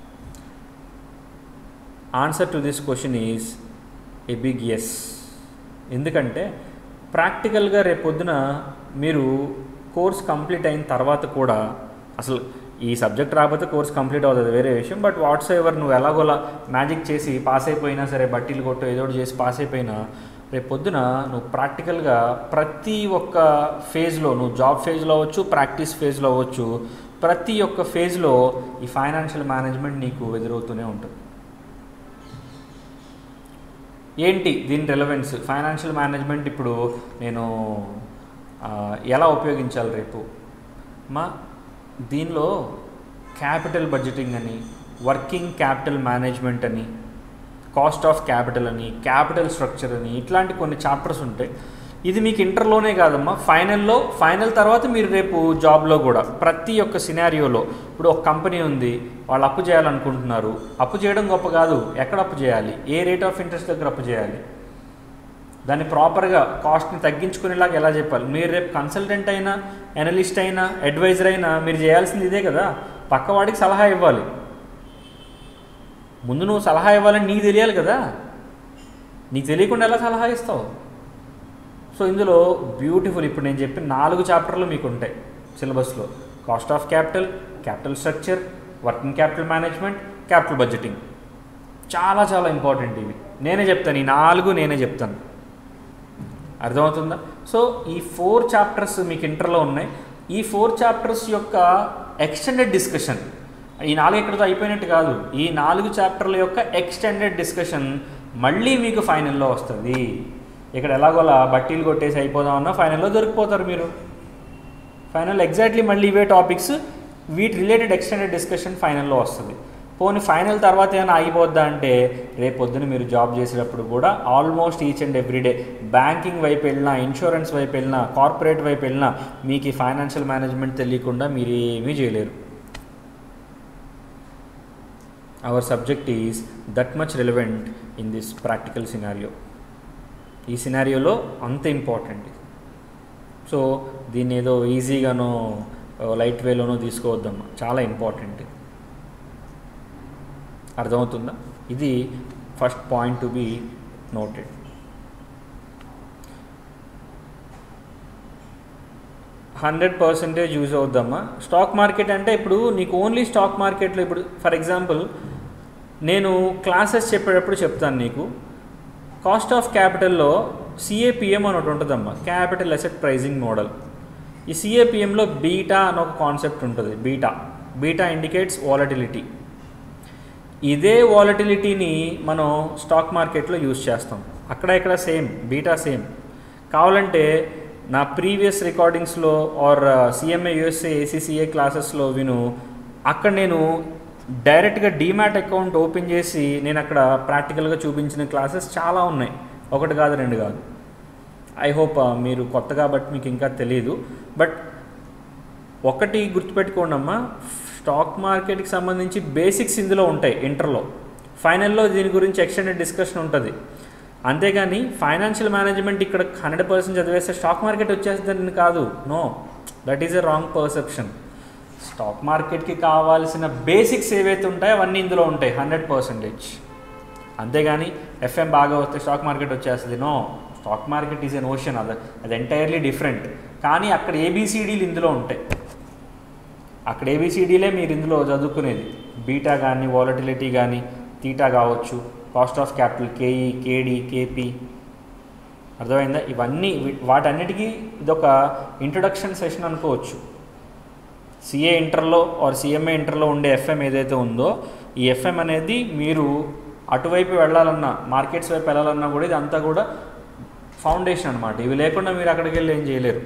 answer to this question is a big yes ఎందుకంటే ప్రాక్టికల్గా రేపొద్దున మీరు కోర్స్ కంప్లీట్ అయిన తర్వాత కూడా అసలు ఈ సబ్జెక్ట్ రాకపోతే కోర్స్ కంప్లీట్ అవుతుంది వేరే విషయం బట్ వాట్స్ ఎవర్ నువ్వు ఎలాగోలా మ్యాజిక్ చేసి పాస్ అయిపోయినా సరే బట్టీలు కొట్టు ఏదో ఒకటి చేసి పాస్ అయిపోయినా రేపు పొద్దున నువ్వు ప్రాక్టికల్గా ప్రతి ఒక్క ఫేజ్లో నువ్వు జాబ్ ఫేజ్లో అవ్వచ్చు ప్రాక్టీస్ ఫేజ్లో అవ్వచ్చు ప్రతి ఒక్క ఫేజ్లో ఈ ఫైనాన్షియల్ మేనేజ్మెంట్ నీకు ఎదురవుతూనే ఉంటుంది ఏంటి దీని రెలవెన్స్ ఫైనాన్షియల్ మేనేజ్మెంట్ ఇప్పుడు నేను ఆ, ఎలా ఉపయోగించాలి రేపు మా దీనిలో క్యాపిటల్ బడ్జెటింగ్ అని వర్కింగ్ క్యాపిటల్ మేనేజ్మెంట్ అని కాస్ట్ ఆఫ్ క్యాపిటల్ అని క్యాపిటల్ స్ట్రక్చర్ అని ఇట్లాంటి కొన్ని చాప్టర్స్ ఉంటాయి ఇది మీకు ఇంటర్లోనే కాదమ్మా ఫైనల్లో ఫైనల్ తర్వాత మీరు రేపు జాబ్లో కూడా ప్రతి ఒక్క సినారియోలో ఇప్పుడు ఒక కంపెనీ ఉంది వాళ్ళు అప్పు చేయాలనుకుంటున్నారు అప్పు చేయడం గొప్ప కాదు ఎక్కడ అప్పు చేయాలి ఏ రేట్ ఆఫ్ ఇంట్రెస్ట్ దగ్గర అప్పు చేయాలి దాన్ని ప్రాపర్గా కాస్ట్ని తగ్గించుకునేలాగా ఎలా చెప్పాలి మీరు రేపు కన్సల్టెంట్ అయినా అనలిస్ట్ అయినా అడ్వైజర్ అయినా మీరు చేయాల్సింది ఇదే కదా పక్కవాడికి సలహా ఇవ్వాలి ముందు నువ్వు సలహా ఇవ్వాలని నీకు తెలియాలి కదా నీకు తెలియకుండా ఎలా సలహా ఇస్తావు సో ఇందులో బ్యూటిఫుల్ ఇప్పుడు నేను చెప్పిన నాలుగు చాప్టర్లు మీకు ఉంటాయి సిలబస్లో cost of capital capital structure working capital management capital budgeting చాలా చాలా ఇంపార్టెంట్ ఇవి నేనే చెప్తాను ఈ నాలుగు నేనే చెప్తాను అర్థమవుతుందా సో ఈ ఫోర్ చాప్టర్స్ మీకు ఇంటర్లో ఉన్నాయి ఈ ఫోర్ చాప్టర్స్ యొక్క ఎక్స్టెండెడ్ డిస్కషన్ ఈ నాలుగు ఎక్కడితో అయిపోయినట్టు కాదు ఈ నాలుగు చాప్టర్ల యొక్క ఎక్స్టెండెడ్ డిస్కషన్ మళ్ళీ మీకు ఫైనల్లో వస్తుంది ఇక్కడ ఎలాగోలా బట్టీలు కొట్టేసి అయిపోదామన్నా ఫైనల్లో దొరికిపోతారు మీరు ఫైనల్ ఎగ్జాక్ట్లీ మళ్ళీ ఇవే టాపిక్స్ వీటి రిలేటెడ్ ఎక్స్టెండెడ్ డిస్కషన్ ఫైనల్లో వస్తుంది పోనీ ఫైనల్ తర్వాత ఏమైనా అయిపోద్దా అంటే రేపు పొద్దున మీరు జాబ్ చేసేటప్పుడు కూడా almost each and everyday banking వైపు వెళ్ళినా ఇన్సూరెన్స్ వైపు వెళ్ళినా కార్పొరేట్ వైపు వెళ్ళినా మీకు ఈ ఫైనాన్షియల్ మేనేజ్మెంట్ తెలియకుండా మీరు ఏమీ చేయలేరు our subject is that much relevant in this practical scenario ఈ సినారియోలో అంత ఇంపార్టెంట్ సో దీన్ని ఏదో ఈజీగానో లైట్ వేలోనో తీసుకోవద్దమ్మా చాలా ఇంపార్టెంట్ అర్థమవుతుందా ఇది first point to be noted hundred percentage use అవుద్దమ్మా స్టాక్ మార్కెట్ అంటే ఇప్పుడు నీకు ఓన్లీ స్టాక్ మార్కెట్లో ఇప్పుడు ఫర్ ఎగ్జాంపుల్ నేను క్లాసెస్ చెప్పేటప్పుడు చెప్తాను నీకు కాస్ట్ ఆఫ్ క్యాపిటల్లో సిఏపిఎం అని ఒకటి ఉంటుందమ్మా క్యాపిటల్ అసెట్ ప్రైజింగ్ మోడల్ ఈ సిఏపిఎంలో బీటా అని ఒక కాన్సెప్ట్ ఉంటుంది బీటా బీటా ఇండికేట్స్ వాలటిలిటీ ఇదే వాలటిలిటీని మనం స్టాక్ మార్కెట్లో యూజ్ చేస్తాం అక్కడ ఇక్కడ సేమ్ బీటా సేమ్ కావాలంటే నా ప్రీవియస్ రికార్డింగ్స్లో ఆర్ సిఎంఏ యూఎస్ఏ ఏసీసీఏ క్లాసెస్లో విను అక్కడ నేను డైరెక్ట్గా డీమ్యాట్ అకౌంట్ ఓపెన్ చేసి నేను అక్కడ ప్రాక్టికల్గా చూపించిన క్లాసెస్ చాలా ఉన్నాయి ఒకటి కాదు రెండు కాదు ఐ హోప్ మీరు కొత్త కాబట్టి మీకు ఇంకా తెలియదు బట్ ఒకటి గుర్తుపెట్టుకోండి అమ్మా స్టాక్ మార్కెట్కి సంబంధించి బేసిక్స్ ఇందులో ఉంటాయి ఇంటర్లో ఫైనల్లో దీని గురించి ఎక్స్టెండెడ్ డిస్కషన్ ఉంటుంది అంతేగాని ఫైనాన్షియల్ మేనేజ్మెంట్ ఇక్కడ హండ్రెడ్ పర్సెంట్ చదివేస్తే స్టాక్ మార్కెట్ వచ్చేస్తుందని కాదు no that is a wrong perception stock మార్కెట్కి కావాల్సిన బేసిక్స్ ఏవైతే ఉంటాయో అవన్నీ ఇందులో ఉంటాయి హండ్రెడ్ పర్సెంటేజ్ అంతేగాని ఎఫ్ఎం బాగా వస్తే స్టాక్ మార్కెట్ వచ్చేస్తుంది no stock market is an ocean అది అది ఎంటైర్లీ డిఫరెంట్ కానీ అక్కడ ఏబిసిడీలు ఇందులో ఉంటాయి అక్కడ ఏబిసిడీలే మీరు ఇందులో చదువుకునేది బీటా కానీ వాలటిలిటీ కానీ తీటా కావచ్చు cost of capital KE KD KP అర్థమైందా ఇవన్నీ వీ- వాటన్నిటికీ ఇదొక ఇంట్రొడక్షన్ సెషన్ అనుకోవచ్చు సిఏ ఇంటర్లో ఆర్ సిఎంఏ ఇంటర్లో ఉండే ఎఫ్ఎం ఏదైతే ఉందో ఈ ఎఫ్ఎం అనేది మీరు అటువైపు వెళ్ళాలన్నా మార్కెట్స్ వైపు వెళ్ళాలన్నా కూడా ఇది అంతా కూడా ఫౌండేషన్ అనమాట ఇవి లేకుండా మీరు అక్కడికి వెళ్ళి ఏం చేయలేరు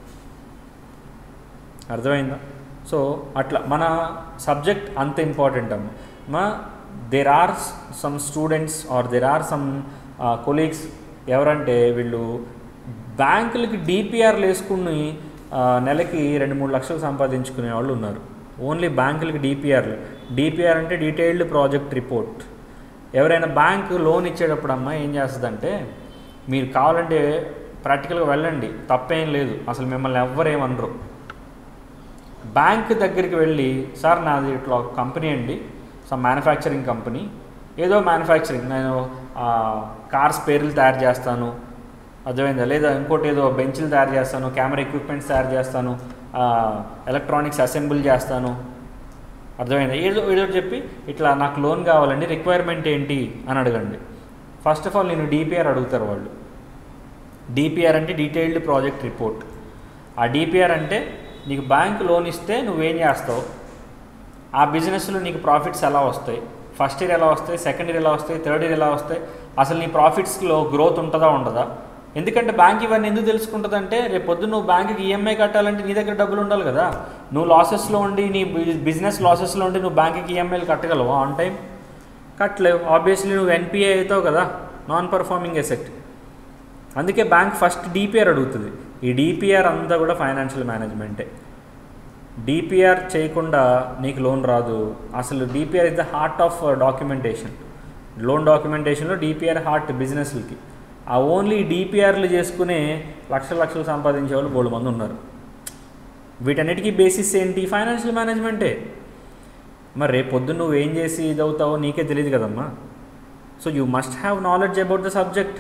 అర్థమైందా సో అట్లా మన సబ్జెక్ట్ అంత ఇంపార్టెంట్ అమ్మ మా there are some students are there are some colleagues ఎవరంటే వీళ్ళు బ్యాంకులకి డిపిఆర్లు వేసుకుని ఆ, నెలకి రెండు మూడు లక్షలు సంపాదించుకునే వాళ్ళు ఉన్నారు ఓన్లీ బ్యాంకులకి డిపిఆర్లు డిపిఆర్ అంటే డీటెయిల్డ్ ప్రాజెక్ట్ రిపోర్ట్ ఎవరైనా బ్యాంక్ లోన్ ఇచ్చేటప్పుడు అమ్మ ఏం చేస్తుందంటే మీరు కావాలంటే ప్రాక్టికల్గా వెళ్ళండి తప్పేం లేదు అసలు మిమ్మల్ని ఎవ్వరేమనరు బ్యాంక్ దగ్గరికి వెళ్ళి సార్ నాది ఇట్లా ఒక కంపెనీ అండి సమ్ మ్యానుఫ్యాక్చరింగ్ కంపెనీ ఏదో మ్యానుఫ్యాక్చరింగ్ నేను ఆ, కార్స్ పేర్లు తయారు చేస్తాను అర్థమైందా లేదా ఇంకోటి ఏదో బెంచ్లు తయారు చేస్తాను కెమెరా ఎక్విప్మెంట్స్ తయారు చేస్తాను ఆ, ఎలక్ట్రానిక్స్ అసెంబుల్ చేస్తాను అర్థమైందా ఏదో ఏదో చెప్పి ఇట్లా నాకు లోన్ కావాలండి రిక్వైర్మెంట్ ఏంటి అని అడగండి ఫస్ట్ ఆఫ్ ఆల్ నేను డిపిఆర్ అడుగుతారు వాళ్ళు డిపిఆర్ అంటే డీటెయిల్డ్ ప్రాజెక్ట్ రిపోర్ట్ ఆ డిపిఆర్ అంటే నీకు బ్యాంక్ లోన్ ఇస్తే నువ్వేం చేస్తావు ఆ బిజినెస్లో నీకు ప్రాఫిట్స్ ఎలా వస్తాయి ఫస్ట్ ఇయర్ ఎలా వస్తాయి సెకండ్ ఇయర్ ఎలా వస్తాయి థర్డ్ ఇయర్ ఎలా వస్తాయి అసలు నీ ప్రాఫిట్స్లో గ్రోత్ ఉంటుందా ఉండదా ఎందుకంటే బ్యాంక్ ఇవన్నీ ఎందుకు తెలుసుకుంటుందంటే రేపు పొద్దున్న నువ్వు బ్యాంక్కి ఈఎంఐ కట్టాలంటే నీ దగ్గర డబ్బులు ఉండాలి కదా నువ్వు లాసెస్లో ఉండి నీ బిజినెస్ లాసెస్లో ఉండి నువ్వు బ్యాంక్కి ఈఎంఐలు కట్టగలవా ఆన్ టైం కట్టలేవు ఆబ్వియస్లీ నువ్వు ఎన్పిఏ అవుతావు కదా నాన్ పర్ఫార్మింగ్ ఎసెట్ అందుకే బ్యాంక్ ఫస్ట్ డిపిఆర్ అడుగుతుంది ఈ డిపిఆర్ అంతా కూడా ఫైనాన్షియల్ మేనేజ్మెంటే డిపిఆర్ చేయకుండా నీకు లోన్ రాదు అసలు DPR is the heart of documentation loan డాక్యుమెంటేషన్లో డిపిఆర్ హార్ట్ బిజినెస్లకి ఆ ఓన్లీ డిపిఆర్లు చేసుకునే లక్షల లక్షలు సంపాదించే వాళ్ళు బోడు మంది ఉన్నారు వీటన్నిటికీ బేసిస్ ఏంటి ఫైనాన్షియల్ మేనేజ్మెంటే మరి రేపు పొద్దున్న నువ్వు ఏం చేసి ఇదవుతావో నీకే తెలియదు కదమ్మా so you must have knowledge about the subject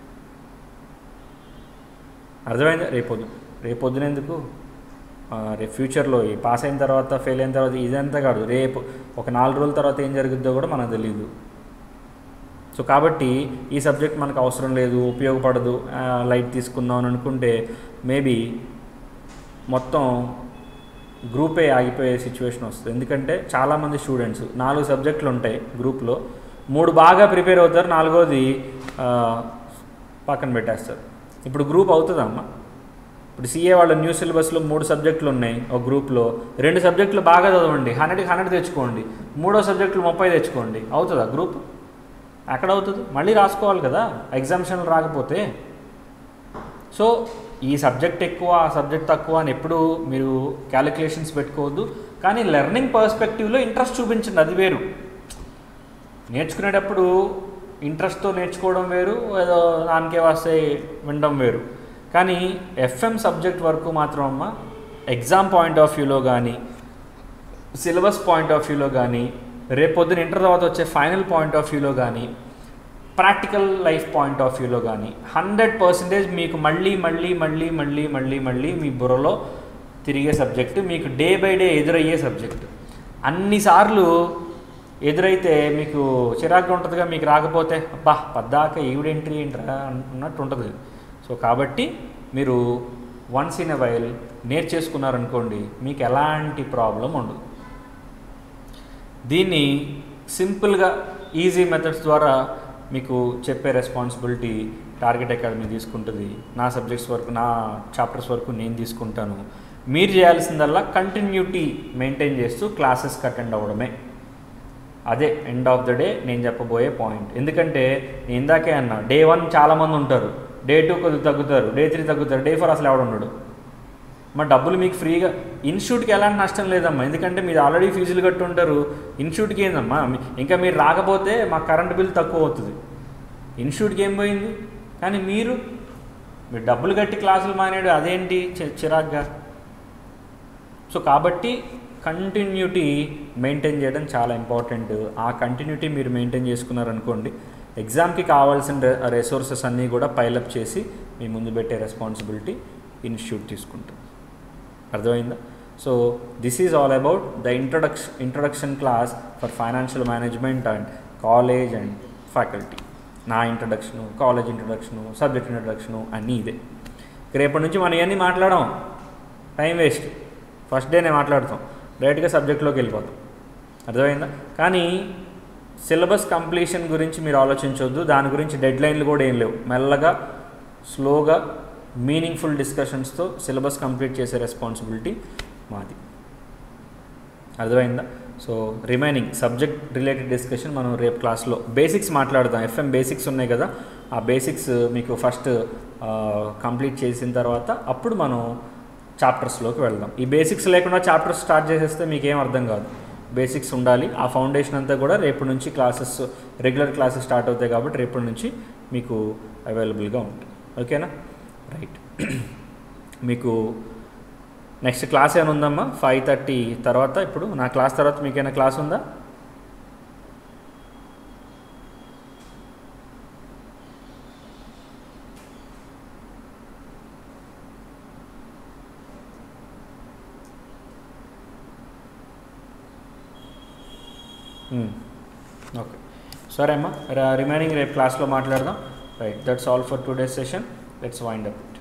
అర్థమైందా రేపొద్దు రేపొద్దున ఎందుకు ఆ, రేపు ఫ్యూచర్లో ఈ పాస్ అయిన తర్వాత ఫెయిల్ అయిన తర్వాత ఇదంతా కాదు రేపు ఒక నాలుగు రోజుల తర్వాత ఏం జరుగుద్దో కూడా మనకు తెలియదు సో కాబట్టి ఈ సబ్జెక్ట్ మనకు అవసరం లేదు ఉపయోగపడదు ఆ, లైట్ తీసుకుందాం అని అనుకుంటే మేబీ మొత్తం గ్రూపే ఆగిపోయే సిచ్యువేషన్ వస్తుంది ఎందుకంటే చాలామంది స్టూడెంట్స్ నాలుగు సబ్జెక్టులు ఉంటాయి గ్రూప్లో మూడు బాగా ప్రిపేర్ అవుతారు నాలుగోది ఆ, పక్కన పెట్టేస్తారు ఇప్పుడు గ్రూప్ అవుతుందమ్మా ఇప్పుడు సీఏ వాళ్ళ న్యూ సిలబస్లో మూడు సబ్జెక్టులు ఉన్నాయి ఒక గ్రూప్లో రెండు సబ్జెక్టులు బాగా చదవండి హండ్రెడ్కి హండ్రెడ్ తెచ్చుకోండి మూడో సబ్జెక్టులు ముప్పై తెచ్చుకోండి అవుతుందా గ్రూప్ ఎక్కడ అవుతుంది మళ్ళీ రాసుకోవాలి కదా ఎగ్జామ్షన్లు రాకపోతే సో ఈ సబ్జెక్ట్ ఎక్కువ ఆ సబ్జెక్ట్ తక్కువ అని ఎప్పుడు మీరు క్యాలిక్యులేషన్స్ పెట్టుకోవద్దు కానీ లెర్నింగ్ పర్స్పెక్టివ్లో ఇంట్రెస్ట్ చూపించండి అది వేరు నేర్చుకునేటప్పుడు ఇంట్రెస్ట్తో నేర్చుకోవడం వేరు ఏదో దానికే వస్తే వినడం వేరు కానీ ఎఫ్ఎం సబ్జెక్ట్ వరకు మాత్రం అమ్మ ఎగ్జామ్ పాయింట్ ఆఫ్ వ్యూలో కానీ సిలబస్ పాయింట్ ఆఫ్ వ్యూలో కానీ రేపొద్దున ఇంటర్ తర్వాత వచ్చే ఫైనల్ పాయింట్ ఆఫ్ వ్యూలో కానీ ప్రాక్టికల్ లైఫ్ పాయింట్ ఆఫ్ వ్యూలో కానీ హండ్రెడ్ పర్సెంటేజ్ మీకు మళ్ళీ మళ్ళీ మళ్ళీ మళ్ళీ మళ్ళీ మళ్ళీ మీ బుర్రలో తిరిగే సబ్జెక్టు మీకు డే బై డే ఎదురయ్యే సబ్జెక్టు అన్నిసార్లు ఎదురైతే మీకు చిరాకుగా ఉంటుందిగా మీకు రాకపోతే అబ్బా పద్దాక ఈవిడ ఎంట్రీ ఏంట్రా అన్నట్టు ఉంటుంది సో కాబట్టి మీరు వన్స్ ఇన్ ఎ వైల్ నేర్చేసుకున్నారనుకోండి మీకు ఎలాంటి ప్రాబ్లం ఉండదు దీన్ని సింపుల్గా ఈజీ మెథడ్స్ ద్వారా మీకు చెప్పే రెస్పాన్సిబిలిటీ టార్గెట్ అకాడమీ తీసుకుంటుంది నా సబ్జెక్ట్స్ వరకు నా చాప్టర్స్ వరకు నేను తీసుకుంటాను మీరు చేయాల్సిందల్లా కంటిన్యూటీ మెయింటైన్ చేస్తూ క్లాసెస్కి అటెండ్ అవ్వడమే అదే ఎండ్ ఆఫ్ ద డే నేను చెప్పబోయే పాయింట్ ఎందుకంటే నేను ఇందాకే అన్నా డే వన్ చాలామంది ఉంటారు డే టూ కొద్దిగా తగ్గుతారు డే త్రీ తగ్గుతారు డే ఫోర్ అసలు ఎవడు ఉండడు మరి డబ్బులు మీకు ఫ్రీగా ఇన్స్టిట్యూట్కి ఎలాంటి నష్టం లేదమ్మా ఎందుకంటే మీరు ఆల్రెడీ ఫీజులు కట్టుంటారు ఇన్స్టిట్యూట్కి ఏందమ్మా మీ- ఇంకా మీరు రాకపోతే మా కరెంట్ బిల్ తక్కువ అవుతుంది ఇన్స్టిట్యూట్కి ఏం పోయింది కానీ మీరు మీరు డబ్బులు కట్టి క్లాసులు మానేడు అదేంటి చి- చిరాగ్గా సో కాబట్టి కంటిన్యూటీ మెయింటైన్ చేయడం చాలా ఇంపార్టెంట్ ఆ కంటిన్యూటీ మీరు మెయింటైన్ చేసుకున్నారనుకోండి ఎగ్జామ్కి కావాల్సిన రిసోర్సెస్ అన్నీ కూడా పైలప్ చేసి మీ ముందు పెట్టే రెస్పాన్సిబిలిటీ ఇన్స్టిట్యూట్ తీసుకుంటుంది అర్థమైందా so this is all about the introduction introduction class for financial management and college and faculty నా introduction college introduction subject introduction అన్నీ ఇదే రేపటి నుంచి మనం ఇవన్నీ మాట్లాడడం టైం వేస్ట్ ఫస్ట్ డేనే మాట్లాడతాం డైరెక్ట్గా సబ్జెక్ట్లోకి వెళ్ళిపోతాం అర్థమైందా కానీ సిలబస్ కంప్లీషన్ గురించి మీరు ఆలోచించవద్దు దాని గురించి డెడ్ లైన్లు కూడా ఏం లేవు మెల్లగా స్లోగా మీనింగ్ఫుల్ డిస్కషన్స్తో సిలబస్ కంప్లీట్ చేసే రెస్పాన్సిబిలిటీ మాది అర్థమైందా so remaining subject related discussion మనం రేపు క్లాస్లో బేసిక్స్ మాట్లాడదాం ఎఫ్ఎం బేసిక్స్ ఉన్నాయి కదా ఆ బేసిక్స్ మీకు ఫస్ట్ కంప్లీట్ చేసిన తర్వాత అప్పుడు మనం చాప్టర్స్లోకి వెళ్దాం ఈ బేసిక్స్ లేకుండా చాప్టర్స్ స్టార్ట్ చేసేస్తే మీకు ఏం అర్థం కాదు బేసిక్స్ ఉండాలి ఆ ఫౌండేషన్ అంతా కూడా రేపటి నుంచి క్లాసెస్ రెగ్యులర్ క్లాసెస్ స్టార్ట్ అవుతాయి కాబట్టి రేపటి నుంచి మీకు అవైలబుల్గా ఉంటుంది ఓకేనా రైట్ మీకు నెక్స్ట్ క్లాస్ ఏమైనా ఉందమ్మా ఫైవ్ థర్టీ తర్వాత ఇప్పుడు నా క్లాస్ తర్వాత మీకు ఏమైనా క్లాస్ ఉందా ఓకే సరే అమ్మా రిమైనింగ్ రేపు క్లాస్లో మాట్లాడదాం right that's all for today session let's wind up